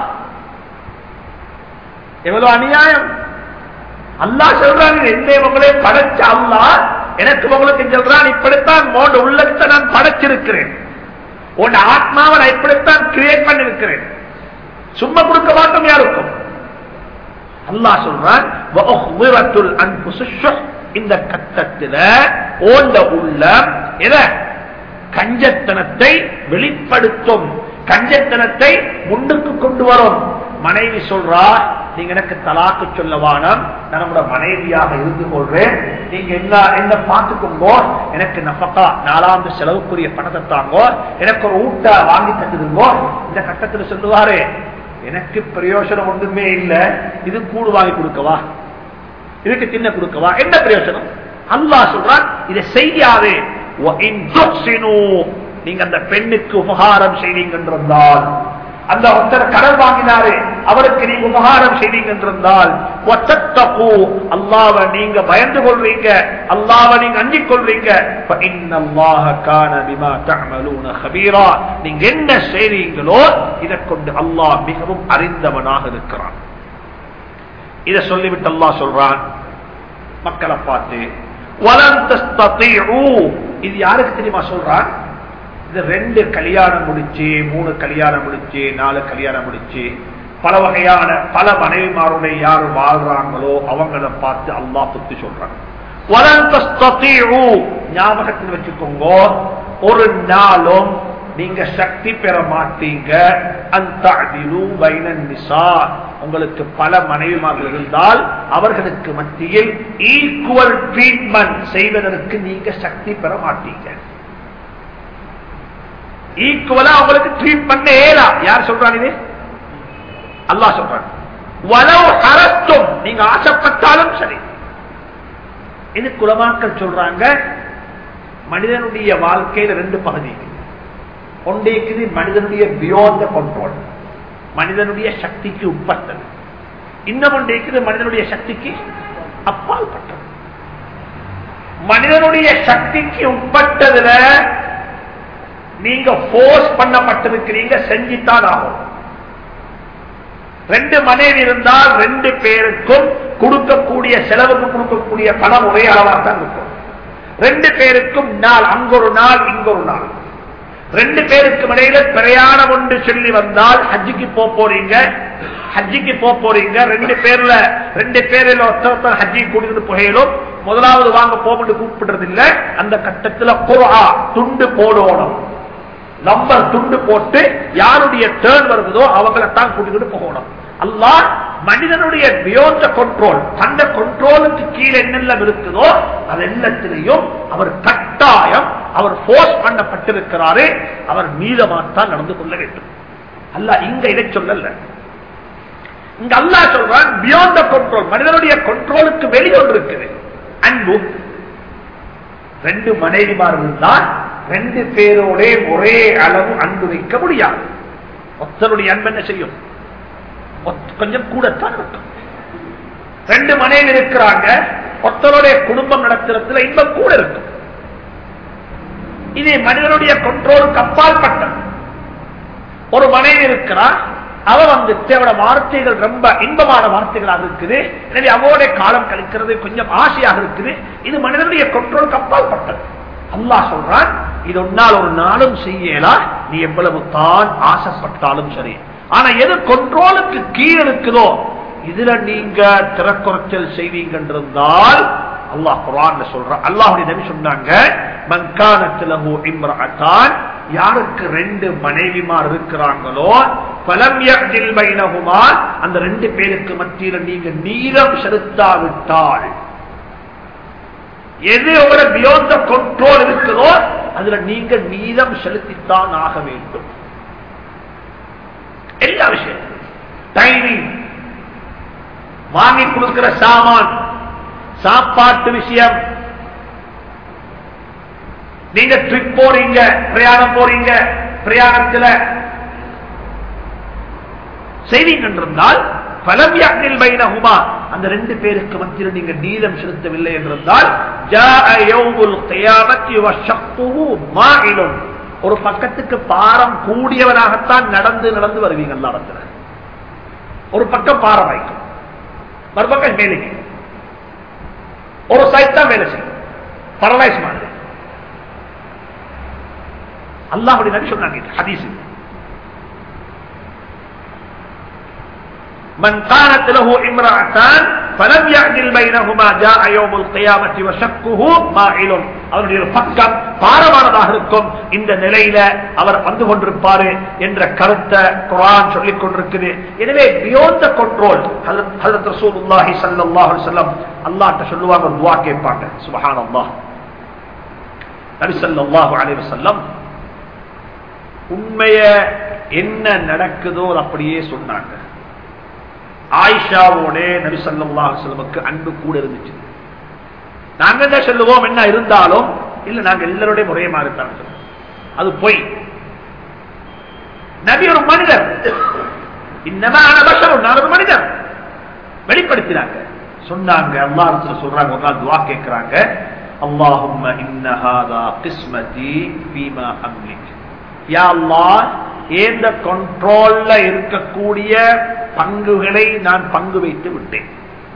Speaker 1: எவ்வளவு அநியாயம் அல்லா சொல்றாங்க எந்த உங்களே படைச்ச அல்லா எனக்கு உங்களுக்கு சொல்றான் இப்படித்தான் மோண்ட உள்ளத்தை நான் படைச்சிருக்கிறேன் உன் ஆத்மாவை நான் இப்படித்தான் கிரியேட் பண்ணிருக்கிறேன் சும்மா கொடுக்க மாட்டோம் யாருக்கும் அல்லாஹ் சொல்றான் வஅஹ்மிரத்துல் அன்ஃபுஸு ஷுஹ். இந்த கட்டத்தில ஓண்ட உள்ள எத கஞ்சத்தனத்தை வெளிப்படுத்தும் கஞ்சத்தனத்தை முன்னுக்கு கொண்டு வரும் மனைவி சொல்றா நீங்க எனக்கு தலாக்கு சொல்ல வானம் நான் நம்மளோட மனைவியாக இருந்து கொள்றேன் நீங்க என்ன என்ன பார்த்துக்கோங்கோ எனக்கு நபக்கா நாலாந்து செலவுக்குரிய பணத்தை தாங்கோ எனக்கு ஒரு ஊட்ட வாங்கி தந்துருங்கோ இந்த கட்டத்துல சொல்லுவாரு எனக்கு பிரயோஜனம் ஒன்றுமே இல்ல இது கூடு வாங்கி கொடுக்கவா இதுக்கு தின்ன கொடுக்கவா என்ன பிரயோஜனம் அல்லாஹ் சொல்றான் இதை செய்யாதே وَإِن تُحْسِنُوا நீங்க அந்த பெண்ணுக்கு உபகாரம் செய்வீங்க என்றிருந்தால் அந்த ஒருத்தர் கடன் வாங்கினாரு அவருக்கு நீங்க உபகாரம் செய்வீங்க என்றிருந்தால் وَتَتَّقُوا அல்லாஹ்வை நீங்க பயந்து கொள்வீங்க அல்லாஹ்வை நீங்க அஞ்சிக் கொள்வீங்க فَإِنَّ اللَّهَ كَانَ بِمَا تَعْمَلُونَ خَبِيرًا நீங்க என்ன செய்றீங்களோ இதை கொண்டு அல்லாஹ் மிகவும் அறிந்தவனாக இருக்கிறான் இதை சொல்லிவிட்டு அல்லாஹ் சொல்றான் மக்களை பார்த்து வலன் தஸ்ததீஉ இது யாருக்கு தெரியுமா சொல்றான் இது ரெண்டு கல்யாணம் முடிச்சு மூணு கல்யாணம் முடிச்சு நாலு கல்யாணம் முடிச்சு பல வகையான பல மனைவிமாருடைய யார் வாழ்றாங்களோ அவங்கள பார்த்து அல்லாஹ் புத்தி சொல்றான் வலன் தஸ்ததீஉ ஞாபகத்தில் வச்சுக்கோங்க ஒரு நாளும் நீங்க சக்தி பெற மாட்டீங்க அந்த நிசா உங்களுக்கு பல மனைவிமார்கள் இருந்தால் அவர்களுக்கு மத்தியில் ஈக்குவல் ட்ரீட்மெண்ட் செய்வதற்கு நீங்க சக்தி பெற மாட்டீங்க ஈக்குவலா உங்களுக்கு ட்ரீட்மெண்ட் ஏலா யார் சொல்றான் இது அல்லாஹ் சொல்றான் வலவு அரசும் நீங்க ஆசைப்பட்டாலும் சரி இது குலமாக்கள் சொல்றாங்க மனிதனுடைய வாழ்க்கையில ரெண்டு பகுதி இருக்கு. ஒன்று இருக்குது மனிதனுடைய பியோந்த கண்ட்ரோல் மனிதனுடைய சக்திக்கு உட்பட்டது இன்னும் ஒன்று இருக்குது மனிதனுடைய சக்திக்கு அப்பால் பட்டது மனிதனுடைய சக்திக்கு உட்பட்டதுல நீங்க போர்ஸ் பண்ணப்பட்டிருக்கிறீங்க செஞ்சுத்தான் ஆகும் ரெண்டு மனைவி இருந்தால் ரெண்டு பேருக்கும் கொடுக்கக்கூடிய செலவுக்கு கொடுக்கக்கூடிய பணம் ஒரே அளவாக தான் இருக்கும் ரெண்டு பேருக்கும் நாள் அங்கொரு நாள் இங்கொரு நாள் ரெண்டு பேருக்கு இடையில பிரயாணம் ஒன்று சொல்லி வந்தால் ஹஜ்ஜிக்கு போக போறீங்க ஹஜ்ஜிக்கு போக போறீங்க ரெண்டு பேர்ல ரெண்டு பேரில் ஒருத்தர் ஹஜ்ஜி கூட்டிட்டு போகலும் முதலாவது வாங்க போக கூப்பிடுறது இல்ல அந்த கட்டத்துல குரா துண்டு போடணும் நம்பர் துண்டு போட்டு யாருடைய டேர்ன் வருவதோ அவங்களை தான் கூட்டிட்டு போகணும் அல்லாஹ் மனிதனுடைய பியோந்த கண்ட்ரோல் அந்த கண்ட்ரோலுக்கு கீழே என்னெல்லாம் இருக்குதோ அது எல்லாத்திலையும் அவர் கட்டாயம் அவர் போர்ஸ் பண்ணப்பட்டிருக்கிறாரு அவர் மீதமாத்தான் நடந்து கொள்ள வேண்டும் அல்ல இங்க இதை சொல்லல இங்க அல்லா சொல்றான் பியாண்ட் கண்ட்ரோல் மனிதனுடைய கண்ட்ரோலுக்கு வெளியொன்று இருக்குது அன்பு ரெண்டு மனைவிமார் இருந்தால் ரெண்டு பேரோட ஒரே அளவு அன்பு வைக்க முடியாது ஒத்தருடைய அன்பு என்ன செய்யும் ஒத்த- கொஞ்சம் கூடத்தான் இருக்கும் ரெண்டு மனைவி இருக்கிறாங்க ஒத்தருடைய குடும்பம் நடத்துறதுல இன்பம் கூட இருக்கும் இது மனிதனுடைய கண்ட்ரோலுக்கு அப்பால் பட்டது ஒரு மனைவி இருக்கிறா அவ வந்துட்டு அவட வார்த்தைகள் ரொம்ப இன்பமான வார்த்தைகளாக இருக்குது எனவே அவோட காலம் கழிக்கிறது கொஞ்சம் ஆசையாக இருக்குது இது மனிதனுடைய கண்ட்ரோலுக்கு அப்பால் பட்டது அல்லாஹ் சொல்றான் இது ஒன்னால் ஒரு நாளும் செய்யலா நீ எவ்வளவு தான் ஆசைப்பட்டாலும் சரி ஆனா எது கண்ட்ரோலுக்கு கீழ் இருக்குதோ இதுல நீங்க திறக்குறைச்சல் செய்வீங்க என்றிருந்தால் அல்லாஹ் குரான்ல சொல்ற அல்லாஹுடைய நபி சொன்னாங்க மன்கானத்திலஹு இம்ரஅத்தான் யாருக்கு ரெண்டு மனைவிமார் இருக்கிறாங்களோ பலம் யஹ்தில் பைனஹுமா அந்த ரெண்டு பேருக்கு மத்தியில நீங்க நீளம் செலுத்தாவிட்டால் எது உங்களோட பியோந்த கண்ட்ரோல் இருக்குதோ அதுல நீங்க நீளம் செலுத்தித்தான் ஆக வேண்டும் எல்லா விஷயம் டைமிங் வாங்கி கொடுக்கிற சாமான் சாப்பாட்டு விஷயம் நீங்க ட்ரிப் போறீங்க பிரயாணம் போறீங்க பிரயாணத்துல செய்வீங்க என்றிருந்தால் பலம் யாக்கில் பைனஹுமா அந்த ரெண்டு பேருக்கு மத்தியில் நீங்க நீளம் செலுத்தவில்லை என்றிருந்தால் ஜாஅ யௌமுல் கியாமத்தி வஷக்குஹு மாஇலும் ஒரு பக்கத்துக்கு பாரம் கூடியவனாகத்தான் நடந்து நடந்து வருவீங்க எல்லாத்துல ஒரு பக்கம் பாரம் வைக்கும் மறுபக்கம் மேலுக்கு ஒரு சைட் தான் வேலை செய்யும் பரலைஸ் மாதிரி அல்லாஹுடைய நபி சொன்னாங்க இது ஹதீஸ் இது. من كانت له امرأتان فلم يعدل بينهما جاء يوم القيامة وشكه مائل அவருடைய ஒரு பக்கம் பாரமானதாக இருக்கும் இந்த நிலையில அவர் வந்து கொண்டிருப்பாரு என்ற கருத்தை குரான் சொல்லிக் கொண்டிருக்குது எனவே பியோண்ட் த கண்ட்ரோல் ஹஜரத் ரசூலுல்லாஹி ஸல்லல்லாஹு அலைஹி வஸல்லம் அல்லாஹ்ட்ட சொல்லுவாங்க ஒரு துஆ கேட்பாங்க சுப்ஹானல்லாஹ் நபி ஸல்லல்லாஹு அலைஹி வஸல்லம் உண்மைய என்ன நடக்குதோ அது அப்படியே சொன்னாங்க ஆயிஷாவோட நபி ஸல்லல்லாஹு அலைஹி வஸல்லமுக்கு அன்பு கூட இருந்துச்சு நாங்க என்ன சொல்லுவோம் என்ன இருந்தாலும் இல்ல நாங்க எல்லாருடைய முறையமா இருந்தாங்க அது பொய் நபி ஒரு மனிதர் இன்னமான பஷரும் நான் ஒரு மனிதர் வெளிப்படுத்தினாங்க சொன்னாங்க அல்லாஹ் சொல்றாங்க ஒரு நாள் துவா கேட்கிறாங்க அல்லாஹும்ம இன்னஹாதா கிஸ்மதி ஃபீமா அம்லிக் யா அல்லாஹ் ஏந்த கண்ட்ரோல்ல இருக்கக்கூடிய பங்குகளை நான் பங்கு வைத்து விட்டேன்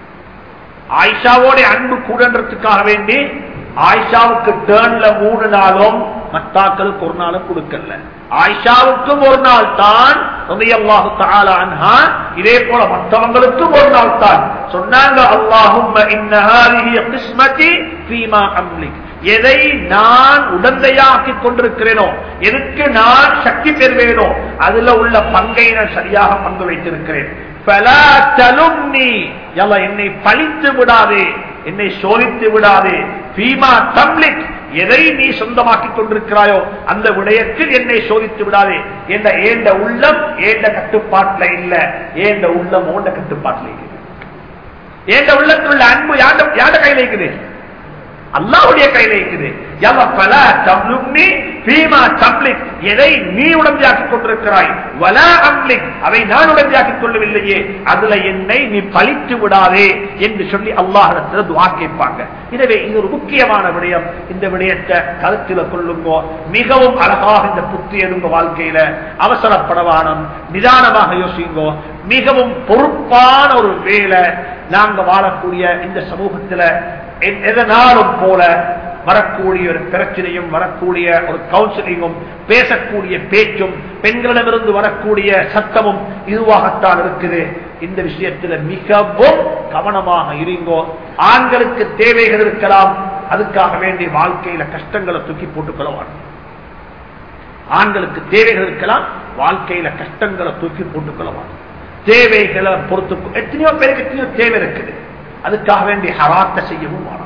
Speaker 1: ஆயிஷாவோட அன்பு கூடன்றதுக்காக வேண்டி ஆயிஷாவுக்கு டேர்ன்ல மூணு நாளும் மத்தாக்களுக்கு ஒரு நாளும் கொடுக்கல ஆயிஷாவுக்கும் ஒரு நாள் தான் ரலியல்லாஹு தஆலா அன்ஹா இதே போல மற்றவங்களுக்கும் ஒரு நாள் தான் சொன்னாங்க அல்லாஹும்ம இன்ன ஹாதிஹி கிஸ்மதி ஃபீமா அம்லிக் எதை நான் உடந்தையாக்கி கொண்டிருக்கிறேனோ எதுக்கு நான் சக்தி பெறுவேனோ அதுல உள்ள பங்கை நான் சரியாக பங்கு வைத்திருக்கிறேன் فَلَا تَلُمْنِي யல்லா என்னை பழித்து விடாதே என்னை சோதித்து விடாதே ஃபீமா தம்லிக் எதை நீ சொந்தமாக்கி கொண்டிருக்கிறாயோ அந்த விடயத்தில் என்னை சோதித்து விடாதே என்ற ஏண்ட உள்ளம் ஏண்ட கட்டுப்பாட்டுல இல்ல ஏண்ட உள்ளம் ஓண்ட கட்டுப்பாட்டுல இருக்குது ஏண்ட உள்ளத்தில் உள்ள அன்பு யாண்ட யாண்ட கையில இருக்குது அல்லாஹ்வுடைய கையில இருக்குது யல்லா ஃபலா தம்லும்னி ஃபீமா தம்லிக் எதை நீ உடம்பியாக்கிக் கொண்டிருக்கிறாய் வலா அம்லிக் அதை நான் உடம்பியாக்கிக் கொள்ளவில்லையே அதுல என்னை நீ பழித்து விடாதே என்று சொல்லி அல்லாஹிடத்தில் துவா கேட்பாங்க எனவே இது ஒரு முக்கியமான விடயம் இந்த விடயத்தை கருத்தில் கொள்ளுங்கோ மிகவும் அழகாக இந்த புத்தி எழுங்க வாழ்க்கையில அவசரப்படவானம் நிதானமாக யோசிங்கோ மிகவும் பொறுப்பான ஒரு வேலை நாங்க வாழக்கூடிய இந்த சமூகத்துல எ- எதனாலும் போல வரக்கூடிய ஒரு பிரச்சனையும் வரக்கூடிய ஒரு கவுன்சிலிங்கும் பேசக்கூடிய பேச்சும் பெண்களிடமிருந்து வரக்கூடிய சத்தமும் இதுவாகத்தான் இருக்குது இந்த விஷயத்துல மிகவும் கவனமாக இருங்கோ ஆண்களுக்கு தேவைகள் இருக்கலாம் அதுக்காக வேண்டிய வாழ்க்கையில கஷ்டங்களை தூக்கி போட்டுக் கொள்ளவான் ஆண்களுக்கு தேவைகள் இருக்கலாம் வாழ்க்கையில கஷ்டங்களை தூக்கி போட்டுக் கொள்ளவான் தேவைகளை பொறுத்து எத்தனையோ பேருக்கு எத்தனையோ தேவை இருக்குது அதுக்காக வேண்டி ஹராத்த செய்யவும் வேணும்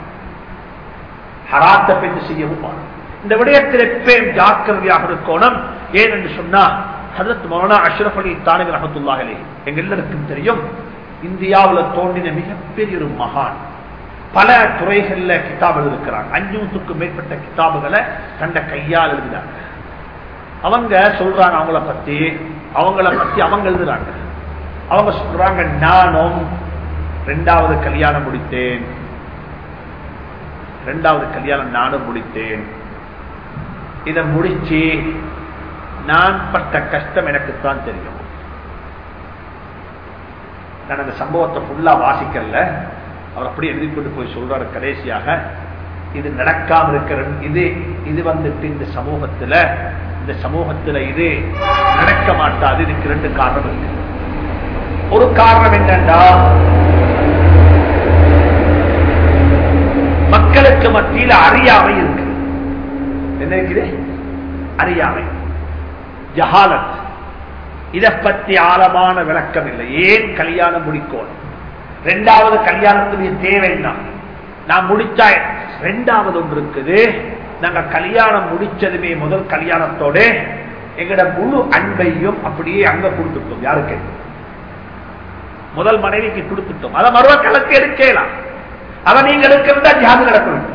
Speaker 1: ஹராத்த பெற்று செய்யவும் வேணும் இந்த விடயத்தில் எப்பயும் ஜாக்கிரதையாக இருக்கணும் ஏன் என்று சொன்னா ஹதரத் மௌனா அஷ்ரஃப் அலி தானவி ரஹத்துல்லாஹலே எங்க எல்லாருக்கும் தெரியும் இந்தியாவில் தோன்றின மிகப்பெரிய ஒரு மகான் பல துறைகள்ல கிதாப் எழுதிருக்கிறாங்க அஞ்சூத்துக்கும் மேற்பட்ட கிதாபுகளை தந்த கையால் எழுதினாங்க அவங்க சொல்றாங்க அவங்கள பத்தி அவங்கள பத்தி அவங்க எழுதுறாங்க அவங்க சொல்றாங்க நானும் ரெண்டாவது கல்யாணம் முடித்தேன் ரெண்டாவது கல்யாணம் நானும் முடித்தேன் இதை முடிச்சு நான் பட்ட கஷ்டம் எனக்குத்தான் தெரியும் நான் அந்த சம்பவத்தை ஃபுல்லா வாசிக்கல அவர் அப்படி எழுதி கொண்டு போய் சொல்றாரு கடைசியாக இது நடக்காம இருக்கிற இது இது வந்துட்டு இந்த சமூகத்துல இந்த சமூகத்துல இது நடக்க மாட்டாது இதுக்கு ரெண்டு காரணம் இருக்கு ஒரு காரணம் என்னன்னா மக்களுக்கு மத்தியில் அறியாமை இருக்கு என்ன இருக்குது அறியாமை ஜஹாலத் இதை பற்றி ஆழமான விளக்கம் இல்லை ஏன் கல்யாணம் முடிக்கணும் ரெண்டாவது கல்யாணத்துடைய தேவை என்ன நான் முடிச்சா ரெண்டாவது ஒன்று இருக்குது நாங்க கல்யாணம் முடிச்சதுமே முதல் கல்யாணத்தோட எங்கட முழு அன்பையும் அப்படியே அங்க கொடுத்துட்டோம் யாருக்கு முதல் மனைவிக்கு கொடுத்துட்டோம் அதை மறுவ கலக்கு எடுக்கலாம் அதை நீங்க எடுக்கிறதா ஜாதி நடக்க வேண்டும்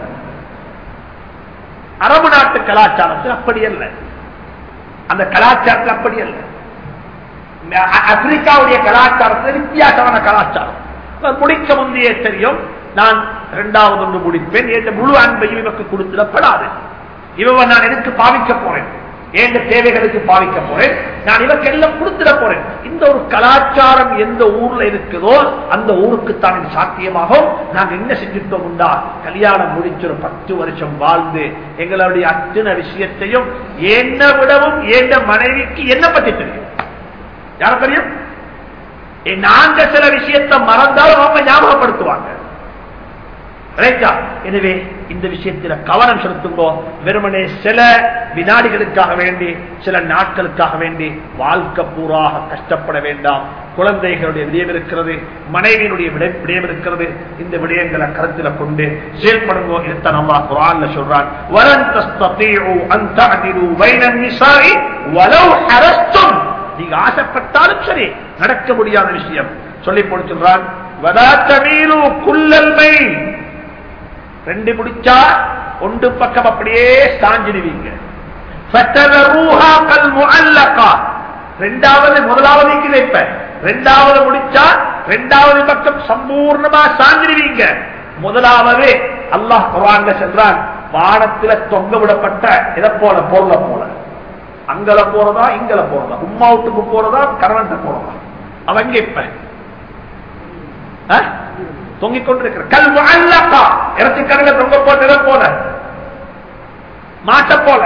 Speaker 1: அரபு நாட்டு கலாச்சாரத்தில் அப்படி அல்ல அந்த கலாச்சாரத்தில் அப்படி அல்ல அ- ஆப்பிரிக்காவுடைய கலாச்சாரத்தில் வித்தியாசமான கலாச்சாரம் அது முடிக்க முந்தைய தெரியும் நான் இரண்டாவது ஒன்று முடிப்பேன் என்ற முழு அன்பையும் இவருக்கு கொடுத்திடப்படாது இவன் நான் எதுக்கு பாவிக்க போறேன் எந்த தேவைகளுக்கு பாவிக்க போறேன் நான் இவருக்கு எல்லாம் கொடுத்துட போறேன் இந்த ஒரு கலாச்சாரம் எந்த ஊர்ல இருக்குதோ அந்த ஊருக்கு தான் இது சாத்தியமாகும் நாங்க என்ன செஞ்சுட்டோம் உண்டா கல்யாணம் முடிச்சு ஒரு பத்து வருஷம் வாழ்ந்து எங்களுடைய அத்தனை விஷயத்தையும் என்ன விடவும் எந்த மனைவிக்கு என்ன பத்தி தெரியும் யார தெரியும் ஏ, நாங்க சில விஷயத்தை மறந்தாலும் அவங்க ஞாபகப்படுத்துவாங்க ரைட்டா? எனவே இந்த விஷயத்தில் கவனம் செலுத்துங்கோ வெறுமனே சில வினாடிகளுக்காக வேண்டி சில நாட்களுக்காக வேண்டி வாழ்க்கை பூராக கஷ்டப்பட வேண்டாம் குழந்தைகளுடைய விடயம் இருக்கிறது மனைவியினுடைய விடயம் விடயம் இருக்கிறது இந்த விடயங்களை கருத்தில் கொண்டு செயல்படுங்கோ இதுதான் அல்லாஹ் குர்ஆன்ல சொல்றான் வலன் தஸ்ததீஉ அன் தஅதிலு பைன நிசாஇ வலவ் ஹரஸ்தும் நீங்க ஆசைப்பட்டாலும் சரி நடக்க முடியாத விஷயம் சொல்லி போட்டு சொல்றான் வலா தமீலு குல்லல் மைல் ரெண்டு பிடிச்சா ஒன்று பக்கம் அப்படியே சாஞ்சிடுவீங்க ஃபத்ததரூஹா கல் முஅல்லகா. ரெண்டாவது முதலாவது வைப்ப ரெண்டாவது முடிச்சா ரெண்டாவது பக்கம் சம்பூர்ணமா சாஞ்சிடுவீங்க முதலாவது அல்லாஹ் குர்ஆன்ல சொல்றான் வானத்துல தொங்க விடப்பட்ட இதை போல பொருளை போல அங்கல போறதா இங்கல போறதா உம்மா வீட்டுக்கு போறதா கரவன்ட்ட போறதா அவங்க இப்ப ஆ? தொங்கிக் கொண்டிருக்கிற கல் முஅல்லகா. இறைச்சி கடல தொங்க போட்டதை போல மாட்ட போல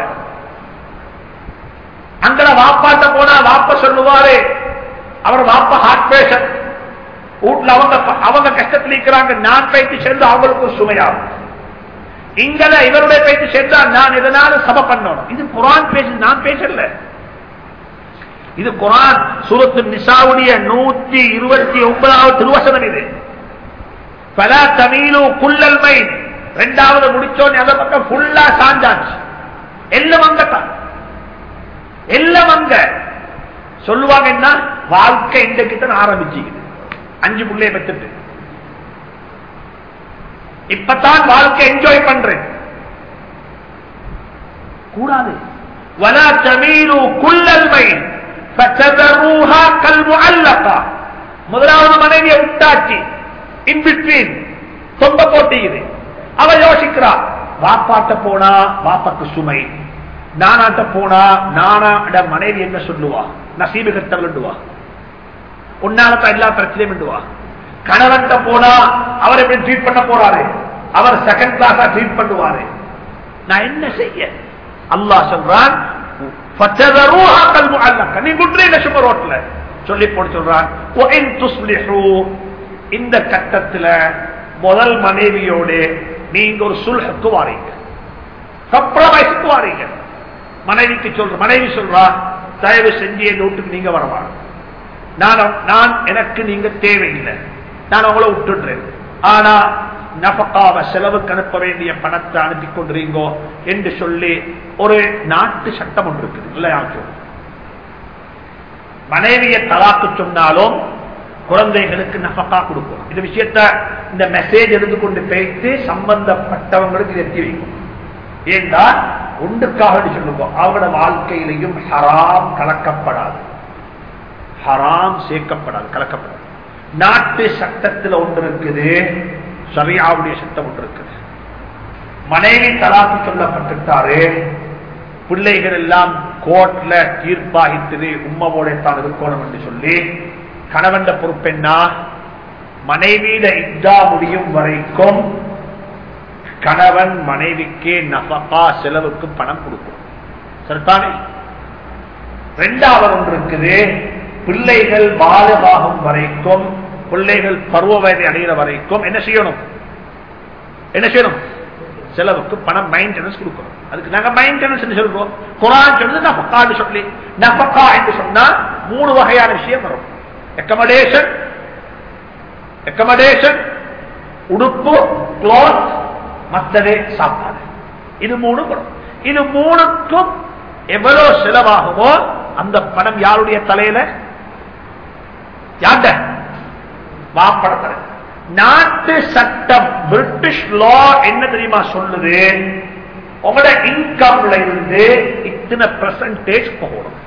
Speaker 1: அங்கட வாப்பாட்ட போனா வாப்ப சொல்லுவாரு அவர் வாப்பா ஹார்ட் பேஷன் வீட்டுல அவங்க அவங்க கஷ்டத்தில் இருக்கிறாங்க நான் பயிற்சி சேர்ந்து அவங்களுக்கு ஒரு சுமையாகும் இங்கல இவருடைய பேச்சு சேர்ந்தா நான் இதனால சபை பண்ணணும் இது குரான் பேசு நான் பேசல இது குரான் சூரத்து நிசாவுடைய நூத்தி இருபத்தி ஒன்பதாவது திருவசனம் இது பல தமிழு குள்ளல் மை ரெண்டாவது முடிச்சோன்னு அந்த பக்கம் ஃபுல்லா சாஞ்சாச்சு எல்லாம் அங்கத்தான் எல்லாம் அங்க சொல்லுவாங்க என்ன வாழ்க்கை இன்றைக்கு தான் ஆரம்பிச்சுக்குது அஞ்சு புள்ளைய பெற்றுட்டு இப்பதான் வாழ்க்கை என்ஜாய் பண்றேன் கூடாது வலா தமீலு குல்லல் மைல் ஃபததரூஹா கல் முஅல்லகா முதலாவது மனைவியை விட்டாச்சு இன் பிட்வீன் தொங்க போட்டியுது அவ யோசிக்கிறா வாப்பாட்ட போனா வாப்பாக்கு சுமை நானாட்ட போனா நானாட மனைவி என்ன சொல்லுவா நசீபு கட்டவா உன்னாலத்தான் எல்லா பிரச்சனையும் விடுவா கணவன் போனா அவர் எப்படி ட்ரீட் பண்ண போறாரு அவர் செகண்ட் கிளாஸா ட்ரீட் பண்ணுவாரு நான் என்ன செய்ய அல்லாஹ் சொல்றான் فَتَذَرُوهَا كَالْمُعَلَّقَةِ. நீ குற்றீங்க சும்மா ரோட்ல சொல்லி போட்டு சொல்றான் وَإِن تُصْلِحُوا. இந்த கட்டத்துல முதல் மனைவியோட நீங்க ஒரு சுல்ஹுக்கு வாரீங்க கப்ரமைஸுக்கு வாரீங்க மனைவிக்கு சொல்ற மனைவி சொல்றா தயவு செஞ்சு எங்க வீட்டுக்கு நீங்க வரவாங்க நான் நான் எனக்கு நீங்க தேவையில்லை நான் உங்களை விட்டுடுறேன் ஆனா நபக்காவ செலவுக்கு அனுப்ப வேண்டிய பணத்தை அனுப்பி கொண்டிருங்கோ என்று சொல்லி ஒரு நாட்டு சட்டம் ஒன்று இருக்குது இல்லையாச்சும் மனைவியை தலாக்கு சொன்னாலும் குழந்தைகளுக்கு நபக்கா கொடுக்கும் இந்த விஷயத்த இந்த மெசேஜ் எடுத்து கொண்டு பேசி சம்பந்தப்பட்டவங்களுக்கு எத்தி வைக்கும் ஏண்டா ஒன்றுக்காக சொல்லுவோம் அவங்களோட வாழ்க்கையிலையும் ஹராம் கலக்கப்படாது ஹராம் சேர்க்கப்படாது கலக்கப்படாது நாட்டு சட்டத்தில் ஒன்று இருக்குது சரியாவுடைய சட்டம் ஒன்று இருக்குது மனைவி தலாக்கு சொல்லப்பட்டுட்டாரு பிள்ளைகள் எல்லாம் கோர்ட்ல தீர்ப்பாகித்தது உம்மவோட தான் இருக்கணும் என்று சொல்லி கணவன் பொறுப்பென்னா மனைவியில இத்தா முடியும் வரைக்கும் கணவன் மனைவிக்கு நபகா செலவுக்கு பணம் கொடுக்கும் சரிதானே ரெண்டாவது ஒன்று இருக்குது பிள்ளைகள் பாலமாகும் வரைக்கும் பிள்ளைகள் பருவ வயதை அடைகிற வரைக்கும் என்ன செய்யணும் என்ன செய்யணும் செலவுக்கு பணம் மைண்டனன்ஸ் கொடுக்கணும் அதுக்கு நாங்க மைண்டனன்ஸ் சொல்றோம் குரான் சொல்றது நபக்கான்னு சொல்லி நபக்கா என்று சொன்னா மூணு வகையான விஷயம் வரும் எக்கமடேஷன் எக்கமடேஷன் உடுப்பு கிளாத் மத்தது சாப்பாடு இது மூணு வரும் இது மூணுக்கும் எவ்வளவு செலவாகுமோ அந்த பணம் யாருடைய தலையில யார்ட வாப்பட தலை நாட்டு சட்டம் பிரிட்டிஷ் லா என்ன தெரியுமா சொல்லுது உங்களோட இன்கம்ல இருந்து இத்தனை பெர்சன்டேஜ் போகணும்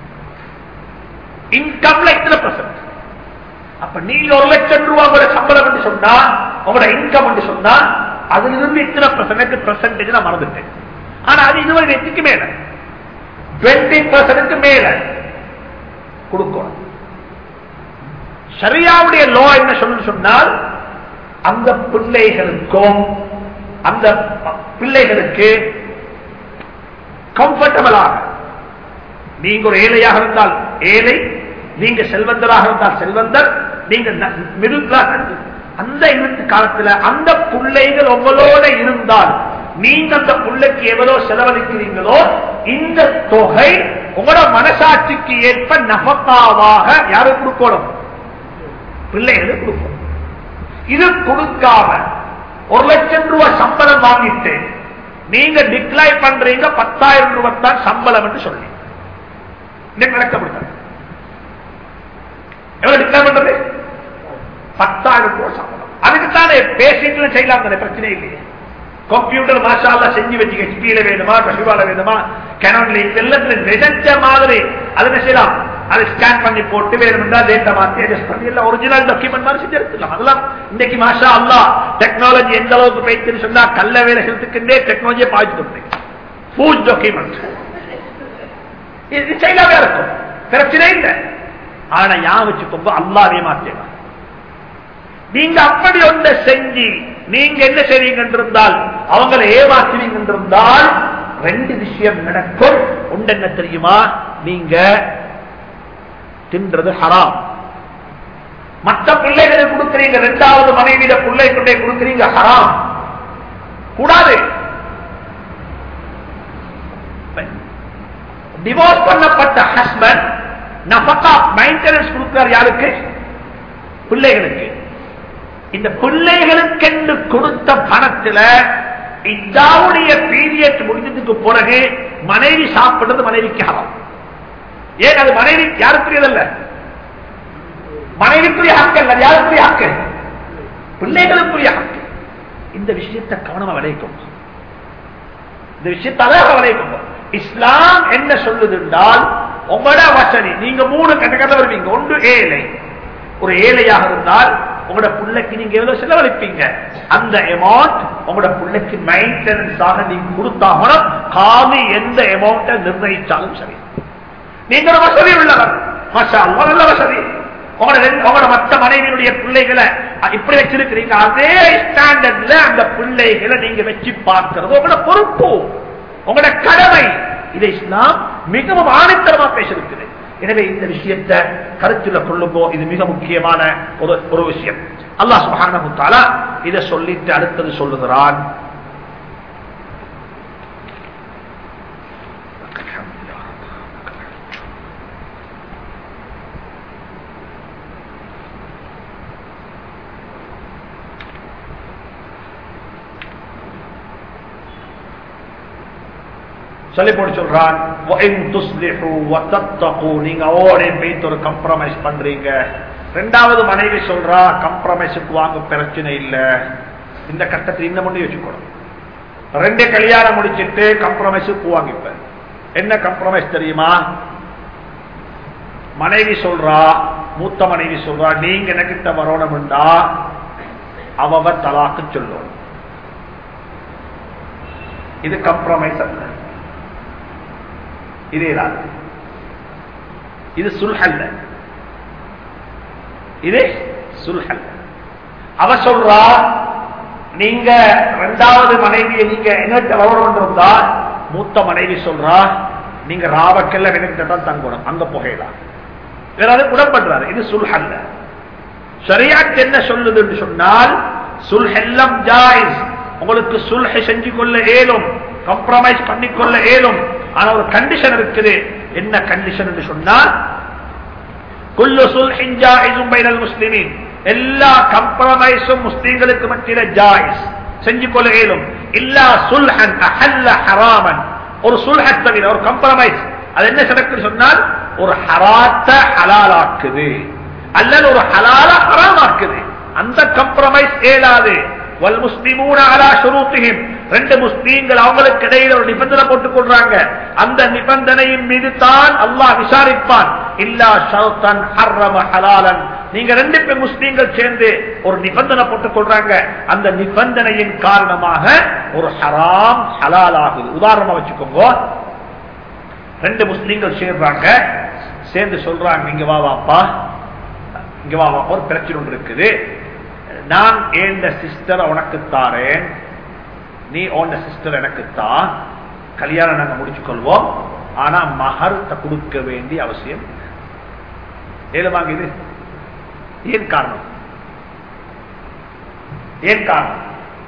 Speaker 1: இன்கம்ல இத்தனை பெர்சன்ட் அப்ப நீங்க ஒரு லட்சம் ரூபாய் உங்களோட சம்பளம் என்று சொன்னா உங்களோட இன்கம் என்று சொன்னா அதுல இருந்து இத்தனை பெர்சன்ட் பெர்சன்டேஜ் நான் மறந்துட்டேன் ஆனா அது இதுவரை எத்துக்கு மேல டுவெண்ட்டி பர்சன்ட் மேல கொடுக்கணும் சரியாவுடைய லோ என்ன சொல்லு சொன்னால் அந்த பிள்ளைகளுக்கும் அந்த பிள்ளைகளுக்கு கம்ஃபர்டபுளாக நீங்க ஒரு ஏழையாக இருந்தால் ஏழை நீங்க செல்வந்தராக இருந்தால் செல்வந்தர் நீங்க மிடில் கிளாஸ் அந்த இருந்த காலத்துல அந்த பிள்ளைகள் உங்களோட இருந்தால் நீங்க அந்த பிள்ளைக்கு எவ்வளவு செலவழிக்கிறீங்களோ இந்த தொகை உங்களோட மனசாட்சிக்கு ஏற்ப நபக்காவாக யாரும் கொடுக்கணும் பிள்ளைகளுக்கு கொடுக்கணும் இது கொடுக்காம ஒரு லட்சம் ரூபாய் சம்பளம் வாங்கிட்டு நீங்க டிக்ளைன் பண்றீங்க பத்தாயிரம் ரூபாய் தான் சம்பளம் என்று சொல்லி நடக்கப்படுத்த எவ்வளவு டிக்ளைன் பண்றது பத்தாயிரம் ரூபாய் சம்பளம் அதுக்குத்தானே பேசிட்டு செய்யலாம் தானே பிரச்சனை இல்லையே கம்ப்யூட்டர் மாஷால செஞ்சு வச்சு ஹெச்பியில வேணுமா கஷிவால வேணுமா கேனன்ல எல்லாத்துல நினைச்ச மாதிரி அதை என்ன செய்யலாம் அதை ஸ்கேன் பண்ணி போட்டு வேணும்னா டேட்டா மாத்தி அட்ஜஸ்ட் பண்ணி எல்லாம் ஒரிஜினல் டாக்குமெண்ட் மாதிரி செஞ்சு எடுத்துக்கலாம் அதெல்லாம் இன்னைக்கு மாஷா அல்லா டெக்னாலஜி எந்த அளவுக்கு போயிடுச்சுன்னு சொன்னா கல்ல வேலை செலுத்துக்கின்றே டெக்னாலஜியை பாய்ச்சிட்டு ஃபுட் டாக்குமெண்ட் இது செய்யலாமே இருக்கும் பிரச்சனை இல்லை ஆனா யா வச்சுக்கோங்க அல்லாவே மாற்றலாம் நீங்க அப்படி ஒன்றை செஞ்சு நீங்க என்ன செய்வீங்க என்றிருந்தால் அவங்களை ஏமாற்றுவீங்க என்றிருந்தால் ரெண்டு விஷயம் நடக்கும் ஒன்று என்ன தெரியுமா நீங்க தின்றது ஹராம் மற்ற பிள்ளைகளை கொடுக்கிறீங்க இரண்டாவது மனைவியில பிள்ளை கொண்டே கொடுக்கிறீங்க ஹராம் கூடாது டிவோர்ஸ் பண்ணப்பட்ட ஹஸ்பண்ட் நபக்கா மெயின்டெனன்ஸ் கொடுக்கிறார் யாருக்கு பிள்ளைகளுக்கு இந்த பிள்ளைகளுக்கென்று கொடுத்த பணத்துல இதாவுடைய பீரியட் முடிஞ்சதுக்கு பிறகு மனைவி சாப்பிடுறது மனைவிக்கு ஹராம் ஏன் அது மனைவி யாருக்குரியதல்ல மனைவிக்குரிய ஹக்கு அல்ல யாருக்குரிய ஹக்கு பிள்ளைகளுக்குரிய ஹக்கு இந்த விஷயத்தை கவனமா விளைவிக்கும் இந்த விஷயத்தை அழகாக விளைவிக்கும் இஸ்லாம் என்ன சொல்லுது என்றால் உங்களோட வசதி நீங்க மூணு கட்ட கட்ட வருவீங்க ஒன்று ஏழை ஒரு ஏழையாக இருந்தால் உங்களோட பிள்ளைக்கு நீங்க எவ்வளவு செலவழிப்பீங்க அந்த அமௌண்ட் உங்களோட பிள்ளைக்கு மெயின்டெனன்ஸ் ஆக நீங்க கொடுத்தாகணும் காமி எந்த அமௌண்ட்டை நிர்ணயிச்சாலும் சரி நீங்க ஒரு வசதி உள்ளவர் மஷா அல்லாஹ், நல்ல வசதி உங்களோட ரெண்டு- உங்களோட மற்ற மனைவியுடைய பிள்ளைகளை அஹ், இப்படி வச்சிருக்கிறீங்க அதே ஸ்டாண்டர்ட்ல அந்த பிள்ளைகளை நீங்க வச்சு பார்க்கிறது உங்களோட பொறுப்பு உங்களோட கடமை இதை இஸ்லாம் மிகவும் ஆணித்தரமா பேசிருக்குது எனவே இந்த விஷயத்தை கருத்துல கொள்ளும்போ இது மிக முக்கியமான ஒரு ஒரு விஷயம் அல்லாஹ் சுப்ஹானஹு வ தஆலா இதை சொல்லிட்டு அடுத்தது சொல்லுகிறான் சொல்லி போட்டு சொல்றான் وَإِن تُصْلِحُوا وَتَتَّقُوا நீங்க ஓடே போயிட்டு ஒரு கம்ப்ரமைஸ் பண்றீங்க ரெண்டாவது மனைவி சொல்றா கம்ப்ரமைஸுக்கு வாங்க பிரச்சனை இல்ல இந்த கட்டத்தில் இந்த முன்னே வச்சுக்கணும் ரெண்டு கல்யாணம் முடிச்சிட்டு கம்ப்ரமைஸுக்கு வாங்கிப்ப என்ன கம்ப்ரமைஸ் தெரியுமா மனைவி சொல்றா மூத்த மனைவி சொல்றா நீங்க எனக்கிட்ட வரணும்டா அவ தலாக்கு சொல்லும் இது கம்ப்ரமைஸ் அல்ல இதேதான் இது சுல்ஹல்ல இது சுல்ஹல்ல அவ சொல்றா நீங்க ரெண்டாவது மனைவியை நீங்க எங்கிட்ட வரணும் இருந்தா மூத்த மனைவி சொல்றா நீங்க ராவக்கல்ல எங்கிட்ட தான் தங்கணும் அங்க புகையலாம் வேற அது உடன்படுறாரு இது சுல்ஹல்ல ஷரியாத் என்ன சொல்லுதுன்னு சொன்னால் சுல்ஹெல்லம் ஜாயிஸ் உங்களுக்கு சுல்ஹை செஞ்சு கொள்ள ஏலும் கம்ப்ரமைஸ் பண்ணிக்கொள்ள ஏலும் ஆனா ஒரு கண்டிஷன் இருக்குது என்ன கண்டிஷன் என்று சொன்னால் குல்லு சுல்ஹின் ஜாயிஸும் பைனல் முஸ்லிமின் எல்லா கம்ப்ரமைஸும் முஸ்லிம்களுக்கு மத்தியில ஜாயிஸ் செஞ்சு கொள்ள இயலும் இல்லா சுல்ஹன் அஹல்ல ஹராமன் ஒரு சுல்ஹத் தவிர ஒரு கம்ப்ரமைஸ் அது என்ன சிறப்பு சொன்னால் ஒரு ஹராத்த ஹலாலாக்குது அல்லது ஒரு ஹலால ஹராமாக்குது அந்த கம்ப்ரமைஸ் ஏலாது வல் முஸ்லிமூன அலா ஷுரூத்திஹிம் ரெண்டு முஸ்லீம்கள் அவங்களுக்கு இடையில ஒரு நிபந்தனை போட்டுக் கொள்றாங்க அந்த நிபந்தனையின் மீது தான் அல்லாஹ் விசாரிப்பான் இல்லா ஷர்தன் ஹர்ரம ஹலாலன் நீங்க ரெண்டு பேர் முஸ்லீம்கள் சேர்ந்து ஒரு நிபந்தனை போட்டுக் கொள்றாங்க அந்த நிபந்தனையின் காரணமாக ஒரு ஹராம் ஹலால் ஆகுது உதாரணமா வச்சுக்கோங்க ரெண்டு முஸ்லீம்கள் சேர்றாங்க சேர்ந்து சொல்றாங்க இங்க வா வாப்பா இங்க வா வா ஒரு பிரச்சனை ஒன்று இருக்குது நான் ஏந்த சிஸ்டரை உனக்கு தாரேன் நீ ஓண்ட சிஸ்டர் எனக்கு தான் கல்யாணம் நாங்க முடிச்சு கொள்வோம் ஆனா மகரத்தை கொடுக்க வேண்டிய அவசியம் ஏழுமாங்க இது ஏன் காரணம் ஏன் காரணம்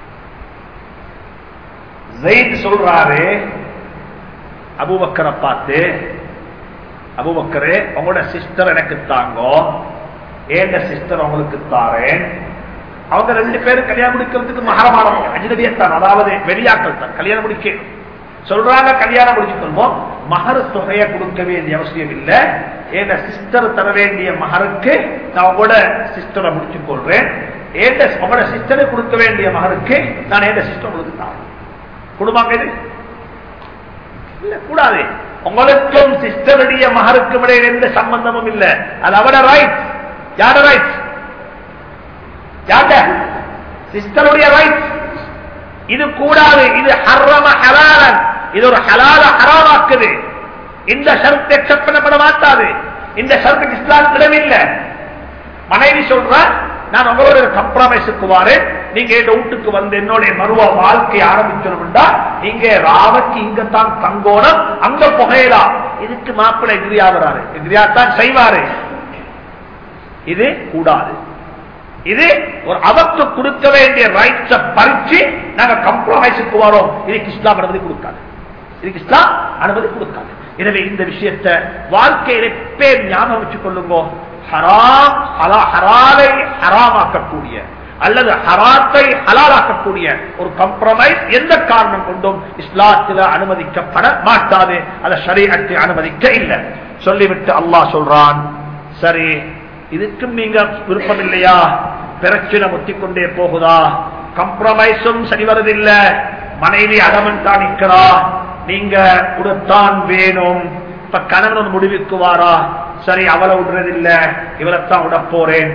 Speaker 1: ஜெயித் சொல்றாரு அபுபக்கரை பார்த்து அபுபக்கரே உங்களோட சிஸ்டர் எனக்கு தாங்கோ ஏண்ட சிஸ்டர் உங்களுக்கு தாரேன் அவங்க ரெண்டு பேரும் கல்யாணம் முடிக்கிறதுக்கு மகரமானவங்க அஜினபியத்தான் அதாவது வெளியாக்கள் தான் கல்யாணம் முடிக்க சொல்றாங்க கல்யாணம் முடிச்சு கொள்வோம் மகர தொகையை கொடுக்க வேண்டிய அவசியம் இல்லை என் சிஸ்டர் தர வேண்டிய மகருக்கு நான் உங்களோட சிஸ்டரை முடிச்சு கொள்றேன் ஏண்ட உங்களோட சிஸ்டரை கொடுக்க வேண்டிய மகருக்கு நான் ஏண்ட சிஸ்டர் உங்களுக்கு தான் குடும்பம் இது இல்ல கூடாது உங்களுக்கும் சிஸ்டருடைய மகருக்கும் இடையே எந்த சம்பந்தமும் இல்ல அது அவட ரைட் யார ரைட் யார்ட சிஸ்டருடைய ரைட் இது கூடாது இது ஹர்ரம ஹலாலன் இது ஒரு ஹலால ஹராமாக்குது இந்த ஷரத்து எக்ஸப்ட் பண்ணப்பட மாட்டாது இந்த ஷரத்துக்கு இஸ்லாம் இடமில்லை மனைவி சொல்ற நான் உங்களோட கம்ப்ரமைஸுக்கு வாரேன் நீங்க என் வீட்டுக்கு வந்து என்னுடைய மருவ வாழ்க்கை ஆரம்பிச்சிருந்தா நீங்க ராவக்கு இங்கத்தான் தங்கோணம் அங்க புகையலாம் இதுக்கு மாப்பிள்ளை எதிரியா வராரு எதிரியாத்தான் செய்வாரு இது கூடாது இது ஒரு அவருக்கு கொடுக்க வேண்டிய ரைட்ஸ பறிச்சு நாங்க கம்ப்ரமைஸுக்கு வரோம் இதுக்கு இஸ்லாம் அனுமதி கொடுக்காது இதுக்கு இஸ்லாம் அனுமதி கொடுக்காது எனவே இந்த விஷயத்தை வாழ்க்கையில பேர் ஞாபகம் வச்சுக் கொள்ளுங்க ஹராம் ஹராலை ஹராமாக்கக்கூடிய அல்லது ஹராத்தை ஹலாலாக்கக்கூடிய ஒரு கம்ப்ரமைஸ் எந்த காரணம் கொண்டும் இஸ்லாத்தில் அனுமதிக்கப்பட மாட்டாது அதை சரீரத்தை அனுமதிக்க இல்லை சொல்லிவிட்டு அல்லாஹ் சொல்றான் சரி இதுக்கும் நீங்க விருப்பம் இல்லையா பிரச்சனை முத்திக்கொண்டே போகுதா கம்ப்ரமைஸும் சரி வருதில்லை மனைவி அடமன் தான் நிற்கிறா நீங்க கொடுத்தான் வேணும் இப்ப கணவன் முடிவுக்கு வாரா சரி அவளை விடுறதில்ல இவளைத்தான் விட போறேன்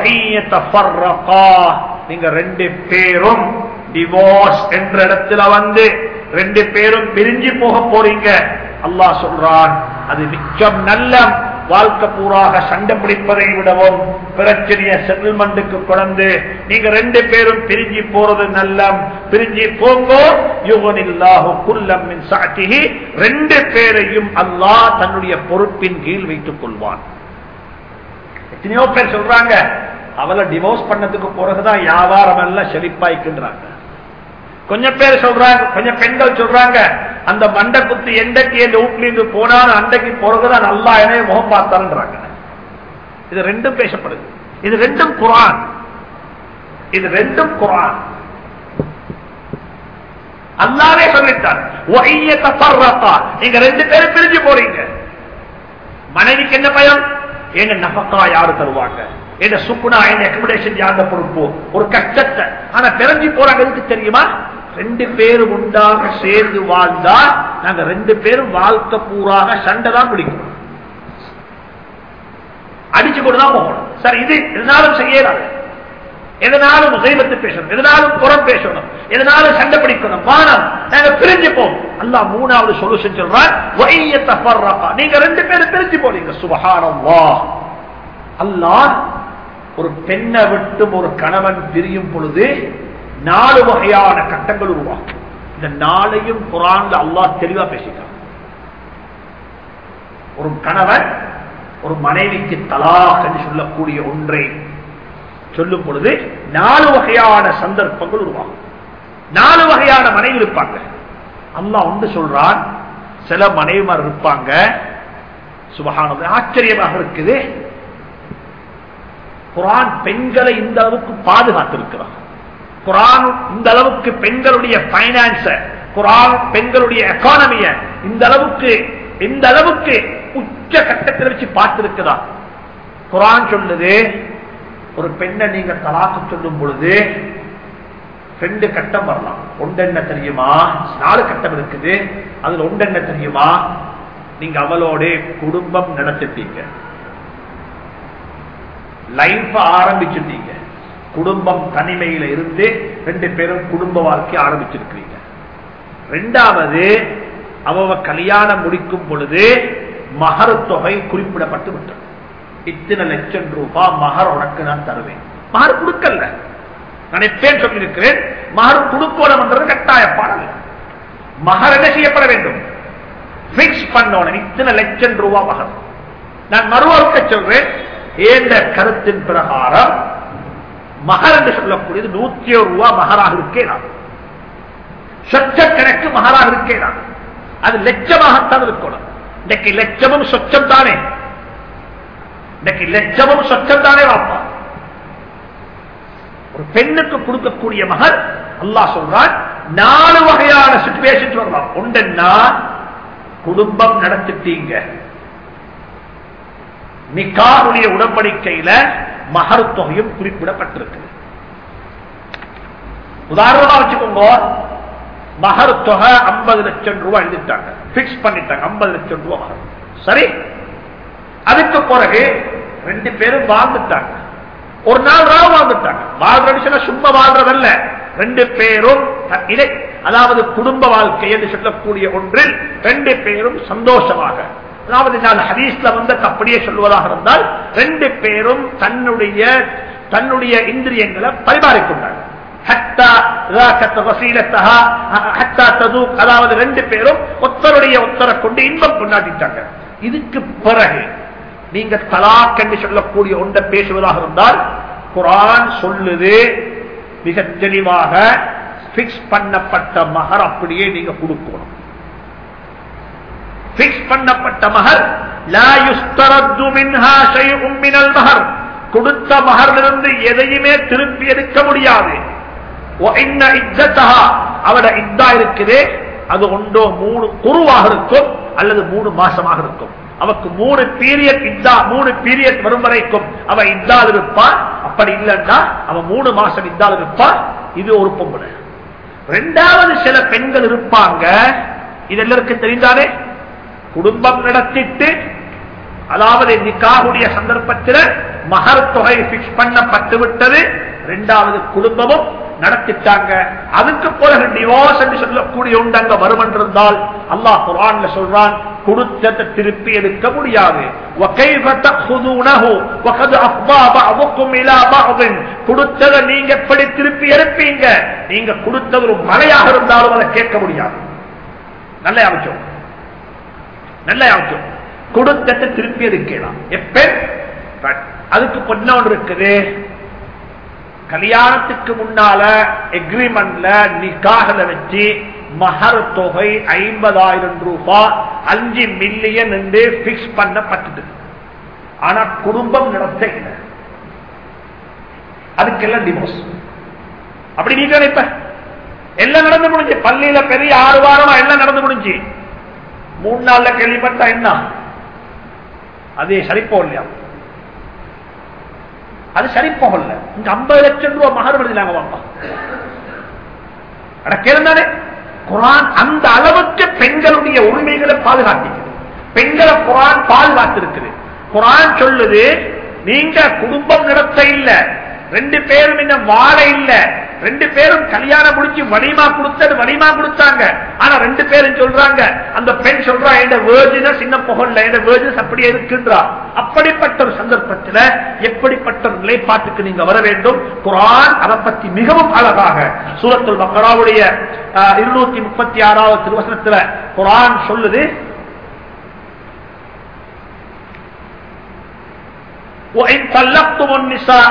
Speaker 1: நீங்க ரெண்டு பேரும் டிவோர்ஸ் என்ற இடத்துல வந்து ரெண்டு பேரும் பிரிஞ்சு போக போறீங்க அல்லாஹ் சொல்றான் அது மிச்சம் நல்ல வாழ்க்கை பூராக சண்டை பிடிப்பதை விடவும் பிரச்சனைய செட்டில்மெண்ட்டுக்கு கொண்டு நீங்க ரெண்டு பேரும் பிரிஞ்சு போறது நல்ல பிரிஞ்சு போங்கோ யுகனில்லாஹு குல்லம் மின் சாட்டிஹி ரெண்டு பேரையும் அல்லாஹ் தன்னுடைய பொறுப்பின் கீழ் வைத்துக் கொள்வான் எத்தனையோ பேர் சொல்றாங்க அவளை டிவோர்ஸ் பண்ணதுக்கு பிறகுதான் வியாபாரம் எல்லாம் செழிப்பாய்க்குன்றாங்க கொஞ்சம் பேர் சொல்றாங்க கொஞ்சம் பெண்கள் சொல்றாங்க அந்த மண்டை குத்து எண்டைக்கு எந்த வீட்டுல இருந்து போனாலும் அண்டைக்கு பிறகுதான் நல்லா என முகம் பார்த்தான்றாங்க இது ரெண்டும் பேசப்படுது இது ரெண்டும் குரான் இது ரெண்டும் குரான் அல்லாவே சொல்லிட்டார் நீங்க ரெண்டு பேரும் பிரிஞ்சு போறீங்க மனைவிக்கு என்ன பயம் என்ன நபக்கா யாரு தருவாங்க என்ன சுக்குனா என்ன அக்கமடேஷன் யாருந்த பொறுப்போ ஒரு கஷ்டத்தை ஆனா பிறஞ்சி போறாங்க எதுக்கு தெரியுமா ரெண்டு பேரும் உண்டாக சேர்ந்து வாழ்ந்தா நாங்க ரெண்டு பேரும் வாழ்க்கை பூராக சண்டை தான் பிடிக்கணும் அடிச்சு கொண்டுதான் போகணும் சார் இது எதனாலும் செய்யலாது எதனாலும் முகைபத்து பேசணும் எதனாலும் புறம் பேசணும் எதனாலும் சண்டை பிடிக்கணும் வானம் நாங்க பிரிஞ்சுப்போம் அல்லா மூணாவது சொல்யூஷன் சொல்றான் நீங்க ரெண்டு பேரும் பிரிஞ்சு போறீங்க சுபகானம் வா அல்லாஹ் ஒரு பெண்ணை விட்டும் ஒரு கணவன் பிரியும் பொழுது நாலு வகையான கட்டங்கள் உருவாகும் இந்த நாளையும் குரான்ல அல்லாஹ் தெளிவா பேசிட்டான் ஒரு கணவன் ஒரு மனைவிக்கு தலாக் என்று சொல்லக்கூடிய ஒன்றை சொல்லும் பொழுது நாலு வகையான சந்தர்ப்பங்கள் உருவாகும் நாலு வகையான மனைவி இருப்பாங்க அல்லாஹ் வந்து சொல்றான் சில மனைவிமார் இருப்பாங்க சுபகானது ஆச்சரியமாக இருக்குது குரான் பெண்களை இந்த அளவுக்கு பாதுகாத்திருக்கிறார் குரான் இந்த அளவுக்கு பெண்களுடைய பைனான்ஸ குரான் பெண்களுடைய எக்கானமிய இந்த அளவுக்கு இந்த அளவுக்கு உச்ச கட்டத்தில் வச்சு பார்த்திருக்கிறா குரான் சொல்லுது ஒரு பெண்ணை நீங்க தலாக்கு சொல்லும் பொழுது ரெண்டு கட்டம் வரலாம் ஒன்றென்ன தெரியுமா நாலு கட்டம் இருக்குது அதுல ஒன்றென்ன தெரியுமா நீங்க அவளோட குடும்பம் நடத்திட்டீங்க லைஃப் ஆரம்பிச்சுட்டீங்க குடும்பம் தனிமையில இருந்து ரெண்டு பேரும் குடும்ப வாழ்க்கை ஆரம்பிச்சிருக்கிறீங்க ரெண்டாவது அவ கல்யாணம் முடிக்கும் பொழுது மகர் தொகை குறிப்பிடப்பட்டு விட்டது இத்தனை லட்சம் ரூபாய் மகர் உனக்கு நான் தருவேன் மகர் கொடுக்கல நான் எப்பேன் சொல்லியிருக்கிறேன் மகர் கொடுக்கணும் என்றது கட்டாய பாடல் மகர் என்ன செய்யப்பட வேண்டும் பிக்ஸ் பண்ணணும் இத்தனை லட்சம் ரூபாய் மகர் நான் மறுவாழ்க்க சொல்றேன் ஏந்த கருத்தின் பிரகாரம் மகர் என்று சொல்லக்கூடியது நூத்தி ஒரு ரூபாய் மகராக இருக்கே நான் சொச்சக்கணக்கு மகராக இருக்கே நான் அது லட்சமாகத்தான் இருக்கணும் இன்னைக்கு லட்சமும் சொச்சம் தானே இன்னைக்கு லட்சமும் சொச்சம் தானே வாப்பா ஒரு பெண்ணுக்கு கொடுக்கக்கூடிய மகர் அல்லாஹ் சொல்றான் நாலு வகையான சுச்சுவேஷன் சொல்லலாம் ஒன்றுன்னா குடும்பம் நடத்திட்டீங்க நிக்காருடைய உடன்படிக்கையில மகர் தொகையும் குறிப்பிடப்பட்டிருக்கு உதாரணமா வச்சுக்கோங்க மகர் தொகை ஐம்பது லட்சம் ரூபாய் எழுதிட்டாங்க பிக்ஸ் பண்ணிட்டாங்க ஐம்பது லட்சம் ரூபாய் மகர் சரி அதுக்கு பிறகு ரெண்டு பேரும் வாழ்ந்துட்டாங்க ஒரு நாள் ராவ் வாழ்ந்துட்டாங்க வாழ்றது சும்மா வாழ்றதல்ல ரெண்டு பேரும் இதை அதாவது குடும்ப வாழ்க்கை என்று சொல்லக்கூடிய ஒன்றில் ரெண்டு பேரும் சந்தோஷமாக அதாவது நான் ஹதீஸ்ல வந்து அப்படியே சொல்வதாக இருந்தால் ரெண்டு பேரும் தன்னுடைய தன்னுடைய இந்திரியங்களை பரிமாறிக்கொண்டாங்க அதாவது ரெண்டு பேரும் ஒத்தருடைய ஒத்தரை கொண்டு இன்பம் கொண்டாடிட்டாங்க இதுக்கு பிறகு நீங்க தலாக் என்று சொல்லக்கூடிய ஒன்றை பேசுவதாக இருந்தால் குரான் சொல்லுது மிக தெளிவாக பிக்ஸ் பண்ணப்பட்ட மகர் அப்படியே நீங்க கொடுக்கணும் பிக்ஸ் பண்ணப்பட்ட மகர் மகர் கொடுத்த மகரிலிருந்து எதையுமே திருப்பி எடுக்க முடியாது அவட இத்தா இருக்குது அது ஒன்றோ மூணு குருவாக இருக்கும் அல்லது மூணு மாசமாக இருக்கும் அவக்கு மூணு பீரியட் இத்தா மூணு பீரியட் வரும் வரைக்கும் அவ இத்தால் இருப்பான் அப்படி இல்லைன்னா அவன் மூணு மாசம் இத்தால் இருப்பான் இது ஒரு பொம்பளை ரெண்டாவது சில பெண்கள் இருப்பாங்க இது எல்லாருக்கும் தெரிந்தானே குடும்பம் நடத்திட்டு அதாவது நிக்காவுடைய சந்தர்ப்பத்தில் மகர் தொகை பிக்ஸ் பண்ணப்பட்டு விட்டது இரண்டாவது குடும்பமும் நடத்திட்டாங்க அதுக்கு பிறகு டிவோர்ஸ் என்று சொல்லக்கூடிய உண்டு அங்க வரும் என்றிருந்தால் அல்லாஹ் குரான்ல சொல்றான் கொடுத்ததை திருப்பி எடுக்க முடியாது கொடுத்ததை நீங்க எப்படி திருப்பி எடுப்பீங்க நீங்க கொடுத்தது ஒரு மழையாக இருந்தாலும் அதை கேட்க முடியாது நல்ல அமைச்சோம் நல்ல அமைச்சோம் கொடுத்ததை திருப்பி எடுக்கலாம் எப்ப அதுக்கு பொண்ணு ஒன்று இருக்குது கல்யாணத்துக்கு முன்னால எக்ரிமெண்ட்ல நிக்காகல வச்சு மகர் தொகை ஐம்பதாயிரம் ரூபாய் அஞ்சு மில்லியன் என்று பிக்ஸ் பண்ணப்பட்டது ஆனா குடும்பம் நடத்த இல்லை அதுக்கெல்லாம் டிவோர்ஸ் அப்படி நீங்க நினைப்ப எல்லாம் நடந்து முடிஞ்சு பள்ளியில பெரிய ஆறு வாரமா எல்லாம் நடந்து முடிஞ்சு மூணு நாள்ல கேள்விப்பட்டா என்ன அது சரிப்போ இல்லையா அது சரி போகல இங்க ஐம்பது லட்சம் ரூபாய் மகர் எழுதினாங்க வாப்பா அடக்கேதானே குரான் அந்த அளவுக்கு பெண்களுடைய உரிமைகளை பாதுகாத்திருக்குது பெண்களை குரான் பாதுகாத்திருக்குது குரான் சொல்லுது நீங்க குடும்பம் நடத்த இல்ல ரெண்டு பேரும் இன்னும் வாழ இல்ல ரெண்டு பேரும் கல்யாணம் முடிச்சு வலிமா கொடுத்தது வலிமா கொடுத்தாங்க ஆனா ரெண்டு பேரும் சொல்றாங்க அந்த பெண் சொல்றா என் வேர்ஜின சின்ன புகழ்ல என் வேர்ஜினஸ் அப்படியே இருக்கின்றா அப்படிப்பட்ட ஒரு சந்தர்ப்பத்தில் எப்படிப்பட்ட ஒரு நிலைப்பாட்டுக்கு நீங்க வர வேண்டும் குரான் அதை பத்தி மிகவும் அழகாக சூரத்துல் பக்கராவுடைய இருநூத்தி முப்பத்தி ஆறாவது திருவசனத்துல குரான் சொல்லுது وإن طلقتم النساء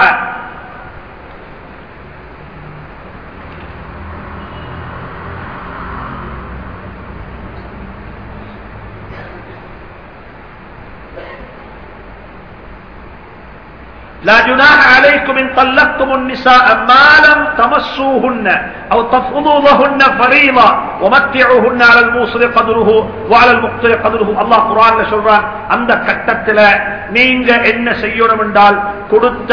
Speaker 1: لا جناح عليكم إن طلقتم النساء ما لم تمسوهن أو تفضوا لهن فريضة ومتعوهن على الموصل قدره وعلى المقتل قدره الله قرآن சொல்றான் அந்த கட்டத்தில் நீங்க என்ன செய்யணும் என்றால் கொடுத்த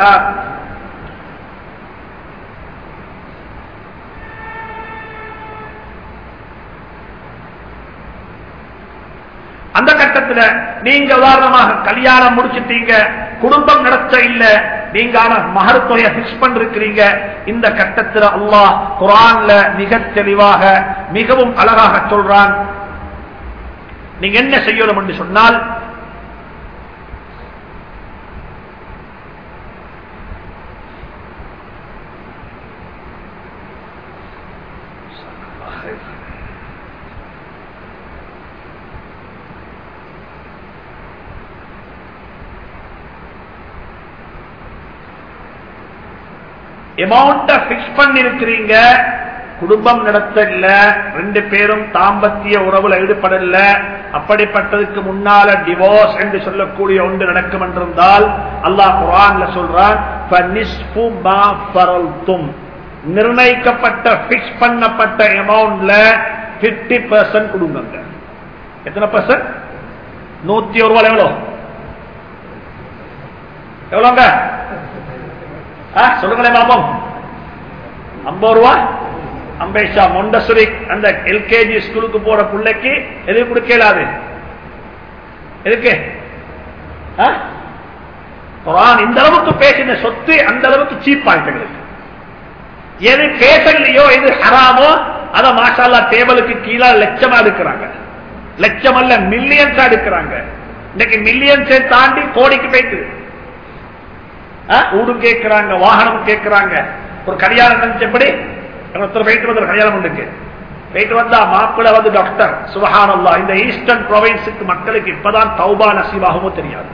Speaker 1: அந்த கட்டத்தில் நீங்க உதாரணமாக கல்யாணம் முடிச்சிட்டீங்க குடும்பம் நடத்த இல்ல நீங்க ஆனா மகத்துவய பிக்ஸ் பண்ணிருக்கிறீங்க இந்த கட்டத்தில் அல்லாஹ் குரான்ல மிக தெளிவாக மிகவும் அழகாக சொல்றான் நீங்க என்ன செய்யணும் என்று சொன்னால் அமௌண்ட பிக்ஸ் பண்ணி இருக்கிறீங்க குடும்பம் நடத்த இல்ல ரெண்டு பேரும் தாம்பத்திய உறவுல ஈடுபடல அப்படிப்பட்டதுக்கு முன்னால டிவோர்ஸ் என்று சொல்லக்கூடிய ஒன்று நடக்கும் என்றிருந்தால் அல்லாஹ் குரான்ல சொல்றான் فَنِصْفُ مَا فَرَضْتُمْ. நிர்ணயிக்கப்பட்ட பிக்ஸ் பண்ணப்பட்ட அமௌண்ட்ல பிப்டி பெர்சன்ட் கொடுங்க எத்தனை பெர்சன்ட் நூத்தி ஒரு ரூபாய் எவ்வளோ எவ்வளோங்க ஆ, சொல்லுங்களேன் பாப்போம் ஐம்பது ரூபா அம்பேஷா மொண்டசுரி அந்த எல்கேஜி ஸ்கூலுக்கு போற பிள்ளைக்கு எது கொடுக்கலாது எதுக்கு ஆ? குரான் இந்த அளவுக்கு பேசின சொத்து அந்த அளவுக்கு சீப் ஆயிட்டு எது பேசலையோ எது ஹராமோ அத மாஷால்லா டேபிளுக்கு கீழே லட்சமா எடுக்கிறாங்க லட்சம் அல்ல மில்லியன்ஸா எடுக்கிறாங்க இன்னைக்கு மில்லியன்ஸை தாண்டி கோடிக்கு போயிட்டு ஊடும் கேட்கிறாங்க வாகனம் கேட்கிறாங்க ஒரு கல்யாணம் நினைச்சபடி ஒருத்தர் போயிட்டு வந்தார் கல்யாணம் உண்டுக்கு போயிட்டு வந்தா மாப்பிள்ள வந்து டாக்டர் சுபஹானல்லா இந்த ஈஸ்டர்ன் ப்ரொவின்ஸுக்கு மக்களுக்கு இப்பதான் தௌபா நசீவாகவோ தெரியாது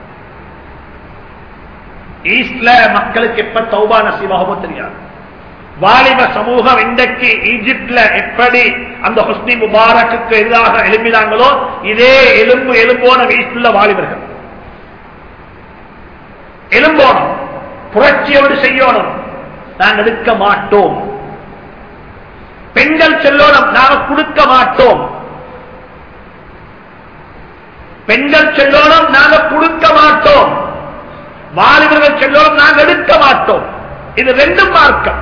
Speaker 1: ஈஸ்ட்ல மக்களுக்கு எப்ப தௌபா நசீவாகவோ தெரியாது வாலிப சமூகம் இன்றைக்கு ஈஜிப்ட்ல எப்படி அந்த ஹுஸ்னி முபாரக்கு எதிராக எழுப்பினாங்களோ இதே எலும்பு எலும்போன ஈஸ்ட்ல வாலிபர்கள் எலும்போணும் புரட்சியோடு செய்யணும் நாங்கள் எடுக்க மாட்டோம் பெண்கள் செல்லோடும் நாங்கள் கொடுக்க மாட்டோம் பெண்கள் செல்லோடும் நாங்கள் கொடுக்க மாட்டோம் வாலிபர்கள் செல்லோடும் நாங்கள் எடுக்க மாட்டோம் இது ரெண்டும் மார்க்கம்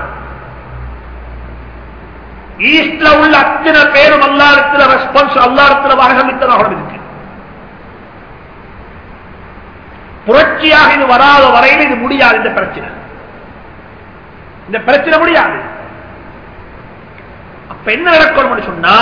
Speaker 1: ஈஸ்ட்ல உள்ள அத்தனை பேரும் அல்லாடத்துல ரெஸ்பான்ஸ் அல்லாடத்துல வரகமித்தனாக இருக்கு புரட்சியாக இது வராத வரையில் இது முடியாது இந்த பிரச்சனை இந்த பிரச்சனை முடியாது அப்ப என்ன நடக்கணும் சொன்னா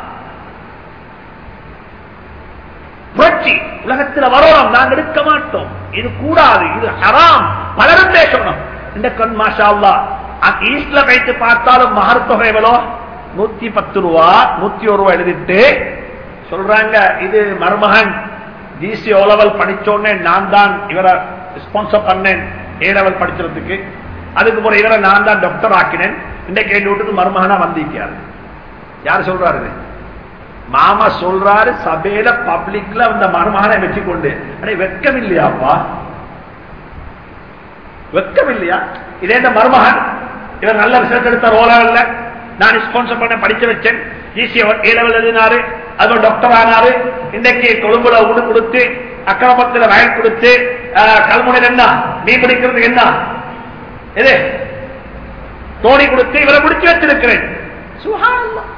Speaker 1: புரட்சி உலகத்தில் வரணும் நாங்கள் எடுக்க மாட்டோம் இது கூடாது இது ஹராம் பலரும் பேசணும் இந்த கண் மாஷா அல்லா ஈஸ்ட்ல வைத்து பார்த்தாலும் மகர் தொகை எவ்வளோ நூத்தி பத்து ரூபா நூத்தி ஒரு ரூபா எழுதிட்டு சொல்றாங்க இது மருமகன் ஜிசி ஓ லெவல் படிச்சோடனே நான் தான் இவரை ஸ்பான்சர் பண்ணேன் ஏ லெவல் படிச்சதுக்கு அதுக்கு போற இவரை நான் தான் டாக்டர் ஆக்கினேன் இன்றைக்கு கேள்வி விட்டுட்டு மருமகனா வந்திருக்காரு யார் சொல்றாரு இது? மாமா சொல்றாரு சபையில பப்ளிக்ல அந்த மருமகனை வச்சுக்கொண்டு அடே வெக்கம் இல்லையாப்பா வெக்கம் இல்லையா இதே இந்த மருமகன் இவர் நல்ல ரிசல்ட் எடுத்த ரோலா இல்ல நான் ஸ்பான்சர் பண்ண படிச்சு வச்சேன் ஜிசி ஏ லெவல் எழுதினாரு அது டாக்டர் ஆனாரு இன்னைக்கு கொழும்புல உடு கொடுத்து அக்கிரமத்துல வயல் கொடுத்து கல்முனையில் என்ன மீன் பிடிக்கிறது என்ன இது தோணி கொடுத்து இவரை முடிச்சு வச்சிருக்கிறேன் சுகானந்தம்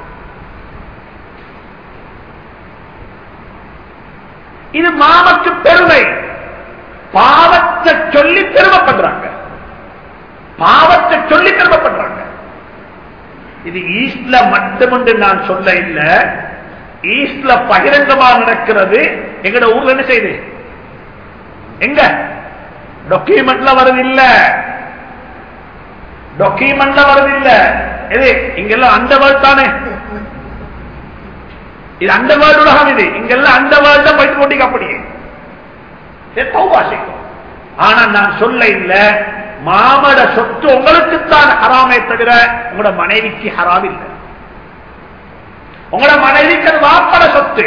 Speaker 1: இது மாமக்கு பெருமை பாவத்தை சொல்லி பெருமைப்படுறாங்க பாவத்தை சொல்லி பெருமைப்படுறாங்க இது ஈஸ்ட்ல மட்டுமென்று நான் சொல்ல இல்ல ஈஸ்ட்ல பகிரங்கமா நடக்கிறது எங்கட ஊர்ல என்ன செய்யுது எங்க டாக்குமெண்ட்ல வருது இல்ல டாக்குமெண்ட்ல வருது இல்ல எது இங்கெல்லாம் அந்த வேர்ல்ட் தானே இது அந்த வேர்ல்டு உலகம் இது இங்கெல்லாம் அந்த வேர்ல்ட போயிட்டு கொண்டீங்க அப்படியே ஆனா நான் சொல்ல இல்ல மாமட சொத்து உங்களுக்குத்தான் ஹராமே தவிர உங்களோட மனைவிக்கு ஹராம் இல்லை உங்களோட மனைவிக்கு அது வாப்பட சொத்து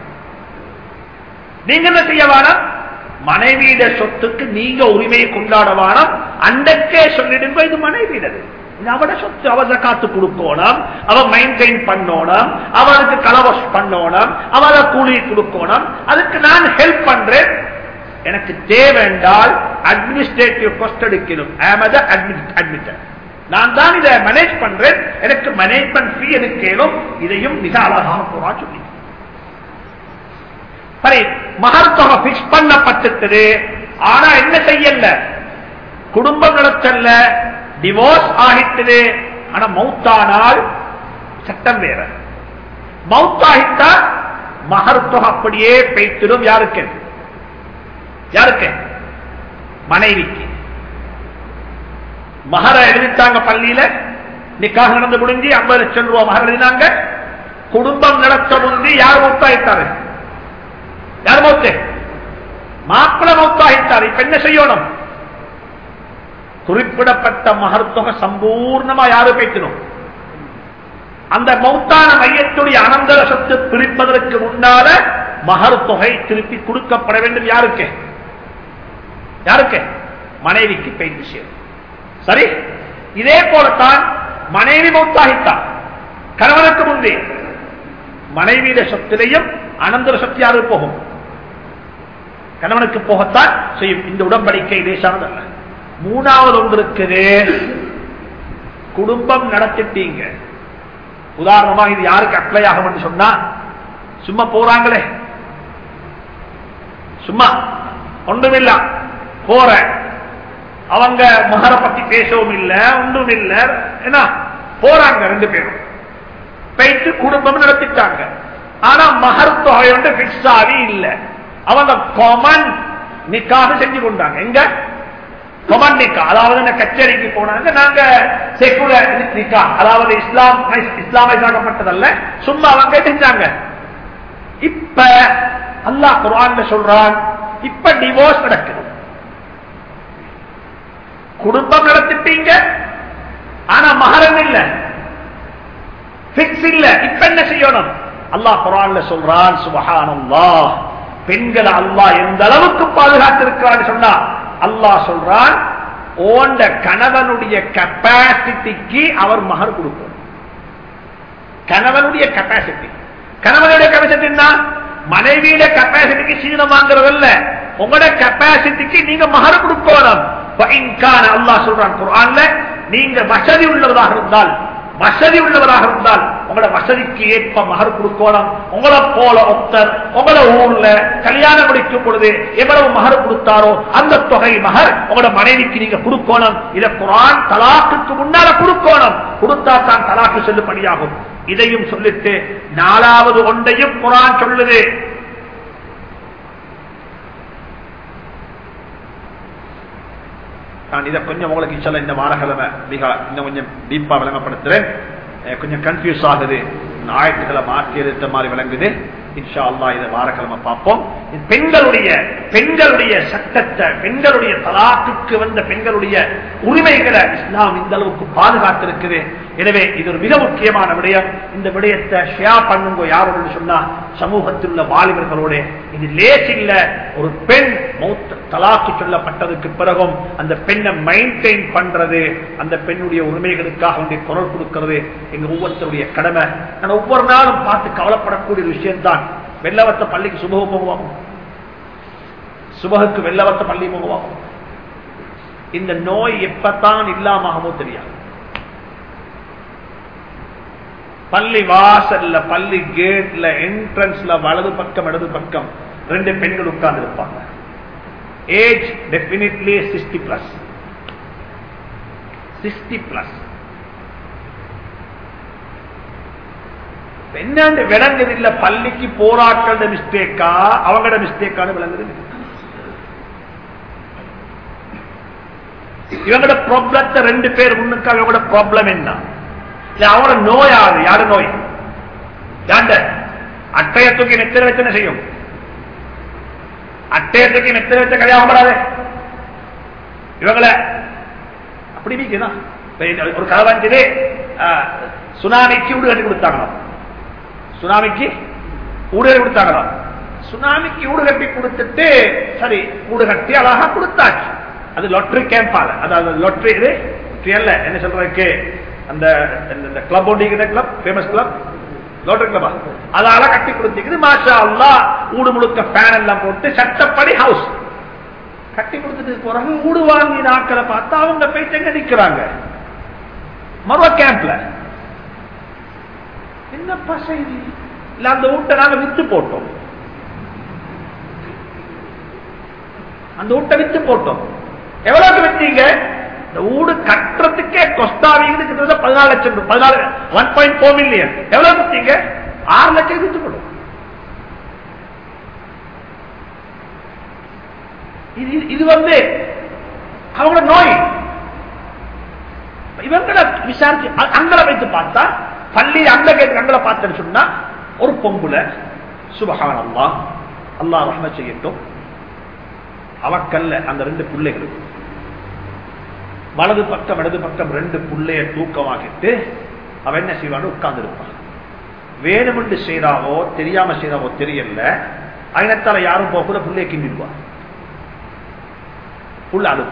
Speaker 1: நீங்க என்ன செய்ய வேணாம் மனைவியிட சொத்துக்கு நீங்க உரிமையை கொண்டாட வேணாம் அண்டக்கே சொல்லிடுங்க இது மனைவியிடது இது அவட சொத்து அவ காத்து கொடுக்கணும் அவ மெயின்டைன் பண்ணணும் அவளுக்கு கலவஸ் பண்ணணும் அவளை கூலி கொடுக்கணும் அதுக்கு நான் ஹெல்ப் பண்றேன் எனக்கு தேவைண்டால் அட்மினிஸ்ட்ரேட்டிவ் காஸ்ட் எடுக்கணும் அட்மிட்டர் நான் தான் இதை மேனேஜ் பண்றேன் எனக்கு மேனேஜ்மெண்ட் ஃபீ எடுக்கணும் இதையும் மிக அழகாக போறா சொல்லி சரி மகர் தொகை பிக்ஸ் பண்ணப்பட்டது ஆனா என்ன செய்யல குடும்பம் நடத்தல டிவோர்ஸ் ஆகிட்டது ஆனா மௌத்தானால் சட்டம் வேற மௌத்தாகிட்டா மகர் தொகை அப்படியே பெய்த்திடும் யாருக்கு யாருக்கு மனைவிக்கு மகர எழுதிட்டாங்க பள்ளியில நிக்காக நடந்து முடிஞ்சு ஐம்பது லட்சம் ரூபாய் மகர் எழுதினாங்க குடும்பம் நடத்த முந்தி யார் மௌத்தாயிட்டாரு யார் மௌத்து மாப்பிள மௌத்தாயிட்டார் இப்ப என்ன செய்யணும் குறிப்பிடப்பட்ட மகர் தொகை சம்பூர்ணமா யாரு பேசணும் அந்த மௌத்தான மையத்துடைய அனந்தர சொத்து பிரிப்பதற்கு முன்னால மகர் தொகை திருப்பி கொடுக்கப்பட வேண்டும் யாருக்கு யாருக்கு மனைவிக்கு பெய்து சேரும் சரி இதே போலத்தான் மனைவி மௌத்தாகித்தான் கணவனுக்கு முன்பே மனைவியிட சொத்திலையும் அனந்தர சொத்து யாரு போகும் கணவனுக்கு போகத்தான் செய்யும் இந்த உடன்படிக்கை லேசானதல்ல மூணாவது ஒன்று இருக்குது குடும்பம் நடத்திட்டீங்க உதாரணமா இது யாருக்கு அப்ளை ஆகும் சொன்னா சும்மா போறாங்களே சும்மா ஒன்றுமில்ல போற அவங்க மகர பத்தி பேசவும் இல்ல ஒன்றும் இல்ல என்ன போறாங்க ரெண்டு பேரும் போயிட்டு குடும்பம் நடத்திட்டாங்க ஆனா மகர் தொகை வந்து பிக்ஸ் ஆகி இல்ல அவங்க காமன் நிக்காக செஞ்சு கொண்டாங்க எங்க கொமன் நிக்கா அதாவது இந்த கச்சேரிக்கு போனாங்க நாங்க செக்குலர் நிக்கா அதாவது இஸ்லாம் இஸ்லாமைஸ் ஆகப்பட்டதல்ல சும்மா அவங்க செஞ்சாங்க இப்ப அல்லாஹ் குர்ஆன்ல சொல்றான் இப்ப டிவோர்ஸ் நடக்குது குடும்பம் நடத்திட்டீங்க ஆனா மகரம் இல்ல பிக்ஸ் இல்ல இப்ப என்ன செய்யணும் அல்லாஹ் குரான்ல சொல்றான் சுபஹானல்லாஹ் பெண்களை அல்லாஹ் எந்த அளவுக்கு பாதுகாத்திருக்கிறான்னு சொன்னா அல்லாஹ் சொல்றான் ஓண்ட கணவனுடைய கெப்பாசிட்டிக்கு அவர் மகர் கொடுக்கும் கணவனுடைய கெப்பாசிட்டி கணவனுடைய கெப்பாசிட்டின்னா மனைவியில கெப்பாசிட்டிக்கு சீனம் வாங்குறதல்ல உங்களோட கெப்பாசிட்டிக்கு நீங்க மகர் கொடுக்கணும் அல்லாஹ் சொல்றான் குர்ஆன்ல நீங்க வசதி உள்ளவராக இருந்தால் வசதி உள்ளவராக இருந்தால் உங்களோட வசதிக்கு ஏற்ப மகர் கொடுக்கணும் உங்களை போல ஒருத்தர் உங்களோட ஊர்ல கல்யாணம் முடிக்கும் பொழுது எவ்வளவு மகர் கொடுத்தாரோ அந்த தொகை மகர் உங்களோட மனைவிக்கு நீங்க கொடுக்கணும் இத குரான் தலாக்குக்கு முன்னால கொடுக்கணும் கொடுத்தா தான் தலாக்கு செல்லுபடியாகும் இதையும் சொல்லிட்டு நாலாவது ஒன்றையும் குரான் சொல்லுது நான் இதை கொஞ்சம் உங்களுக்கு சொல்ல இந்த வாரக்கிழமை மிக இன்னும் கொஞ்சம் டீப்பா விளங்கப்படுத்துறேன் கொஞ்சம் கன்ஃபியூஸ் ஆகுது ஆயத்துக்களை மாற்றி எடுத்த மாதிரி விளங்குது இன்ஷா அல்லா இதை வாரக்கிழமை பார்ப்போம் பெண்களுடைய பெண்களுடைய சட்டத்தை பெண்களுடைய தலாக்குக்கு வந்த பெண்களுடைய உரிமைகளை இஸ்லாம் இந்த அளவுக்கு பாதுகாத்திருக்குது எனவே இது ஒரு மிக முக்கியமான விடயம் இந்த விடயத்தை ஷேர் பண்ணுங்க யாரோடு சொன்னா சமூகத்தில் உள்ள வாலிபர்களோட இது லேஸ் இல்ல ஒரு பெண் மௌத்த தலாக்கு சொல்லப்பட்டதுக்கு பிறகும் அந்த பெண்ணை மெயின்டைன் பண்றது அந்த பெண்ணுடைய உரிமைகளுக்காக வேண்டிய குரல் கொடுக்கிறது எங்க ஒவ்வொருத்தருடைய கடமை நான் ஒவ்வொரு நாளும் பார்த்து கவலைப்படக்கூடிய ஒரு விஷயம்தான் வெள்ளவத்த பள்ளிக்கு சுபகம் போகுவாங்க சுபகுக்கு வெள்ளவத்த பள்ளி போகுவாங்க இந்த நோய் எப்பத்தான் இல்லாமோ தெரியாது பள்ளி வாசல்ல பள்ளி கேட்ல என்ட்ரன்ஸ்ல வலது பக்கம் இடது பக்கம் ரெண்டு பெண்கள் உட்கார்ந்து இருப்பாங்க age definitely sixty plus sixty plus என்னன்னு விளங்குது இல்ல பள்ளிக்கு போராட்கள மிஸ்டேக்கா அவங்களோட மிஸ்டேக்கான விளங்குது இவங்களோட ப்ராப்ளத்தை ரெண்டு பேர் முன்னுக்கு அவங்களோட ப்ராப்ளம் என்ன இல்ல அவங்களோட நோய் யாரு யாரு நோய் யாண்ட அட்டைய தூக்கி நெத்திர வச்சு என்ன செய்யும் அட்டைய தூக்கி நெத்திர வச்ச கல்யாணப்படாது இவங்களை அப்படி வீக்குதான் ஒரு கதை வந்துது சுனாமிக்கு வீடு கட்டி கொடுத்தாங்களாம் சுனாமிக்கு வீடு கட்டி கொடுத்தாங்களாம் சுனாமிக்கு வீடு கட்டி கொடுத்துட்டு சரி வீடு கட்டி அழகா கொடுத்தாச்சு அது லொட்டரி கேம்பால அதாவது லொட்டரி இது அல்ல என்ன சொல்றதுக்கு அந்த கிளப் ஒண்டிங்கிற கிளப் ஃபேமஸ் கிளப் லோட்டரி கிளப்பா அதால கட்டி கொடுத்திருக்குது மாஷா அல்லா ஊடு முழுக்க ஃபேன் எல்லாம் போட்டு சட்டப்படி ஹவுஸ் கட்டி கொடுத்துட்டு பிறகு ஊடு வாங்கி நாட்களை பார்த்தா அவங்க போயிட்டு எங்க நிக்கிறாங்க மறுவ கேம்ப்ல என்னப்பா செய்தி இல்ல அந்த வீட்டை நாங்க வித்து போட்டோம் அந்த வீட்டை வித்து போட்டோம் எவ்வளவுக்கு வித்தீங்க இந்த வீடு கட்டுறதுக்கே கொஸ்டாவிங்க கிட்டத்தட்ட பதினாலு லட்சம் பதினாலு ஒன் பாயிண்ட் போர் மில்லியன் எவ்வளவு வித்தீங்க ஆறு லட்சம் வித்து போடும் இது இது வந்து அவங்களோட நோய் இவங்களை விசாரிச்சு அ- அங்களை வைத்து பார்த்தா பள்ளி அந்த கேட்டு அங்களை பார்த்தேன்னு சொன்னா ஒரு பொம்புல சுபகான் அல்லா அல்லாஹ் ரஹ்மத் செய்யட்டும் அவக்கல்ல அந்த ரெண்டு பிள்ளைகள் வலது பக்கம் இடது பக்கம் ரெண்டு புள்ளைய தூக்கமாக்கிட்டு அவ என்ன செய்வான்னு உட்கார்ந்து இருப்பான் வேணுமென்று செய்யறாவோ தெரியாம செய்யறாவோ தெரியல அதனத்தால யாரும் போக கூட புள்ளைய கிண்டிடுவா புள்ள அழும்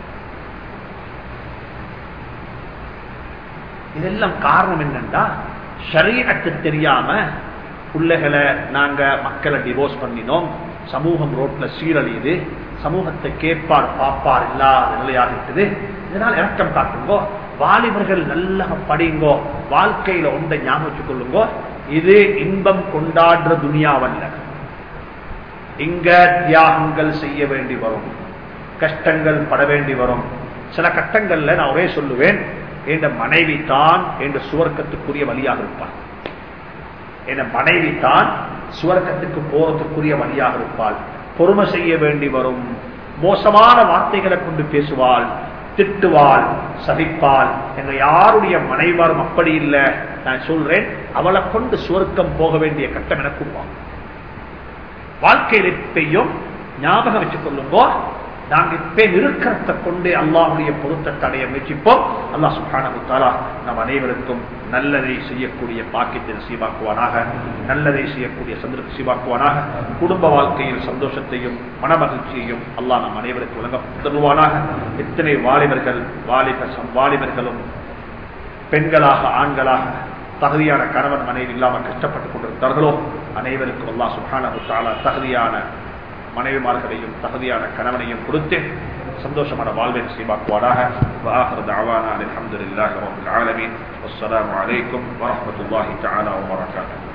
Speaker 1: இதெல்லாம் காரணம் என்னன்னா ஷரீஅத்து தெரியாம பிள்ளைகளை நாங்க மக்களை டிவோர்ஸ் பண்ணினோம் சமூகம் ரோட்ல சீரழியுது சமூகத்தை கேட்பார் பாப்பார் இல்லாத நிலையாகிட்டது இதனால் இறக்கம் காட்டுங்கோ வாலிபர்கள் நல்லா படிங்கோ வாழ்க்கையில ஒன்றை ஞாபகம் வச்சுக் கொள்ளுங்கோ இது இன்பம் கொண்டாடுற துனியாவல்ல இங்க தியாகங்கள் செய்ய வேண்டி வரும் கஷ்டங்கள் பட வேண்டி வரும் சில கட்டங்கள்ல நான் ஒரே சொல்லுவேன் என்ற மனைவி தான் என்ற சுவர்க்கத்துக்குரிய வழியாக இருப்பாள் என் மனைவி தான் சுவர்க்கத்துக்கு போறதுக்குரிய வழியாக இருப்பாள் பொறுமை செய்ய வேண்டி வரும் மோசமான வார்த்தைகளை கொண்டு பேசுவாள் திட்டுவாள் சபிப்பாள் என்ற யாருடைய மனைவாரும் அப்படி இல்லை நான் சொல்றேன் அவளை கொண்டு சுவர்க்கம் போக வேண்டிய கட்டம் எனக்கு உருவாகும் வாழ்க்கையில் இப்பையும் ஞாபகம் வச்சுக் கொள்ளுங்கோ நாங்க இப்ப இருக்கிறத கொண்டு அல்லாஹுடைய பொருத்தத்தை அடைய முயற்சிப்போம் அல்லாஹ் சுப்ஹானஹு தஆலா நம் அனைவருக்கும் நல்லதை செய்யக்கூடிய பாக்கியத்தை நசீபாக்குவானாக நல்லதை செய்யக்கூடிய சந்திரத்தை சீபாக்குவானாக குடும்ப வாழ்க்கையில் சந்தோஷத்தையும் மனமகிழ்ச்சியையும் அல்லாஹ் நம் அனைவருக்கு வழங்க தருவானாக எத்தனை வாலிபர்கள் வாலிப சம் வாலிபர்களும் பெண்களாக ஆண்களாக தகுதியான கணவன் மனைவி இல்லாமல் கஷ்டப்பட்டுக் கொண்டிருந்தார்களோ அனைவருக்கும் அல்லாஹ் சுப்ஹானஹு தஆலா தகுதியான மனைவிமார்களையும் தகுதியான கணவனையும் கொடுத்து சந்தோஷமான வாழ்வை நசீபாக்குவாராக وآخر دعوانا الحمد لله رب العالمين والسلام عليكم ورحمة الله تعالى وبركاته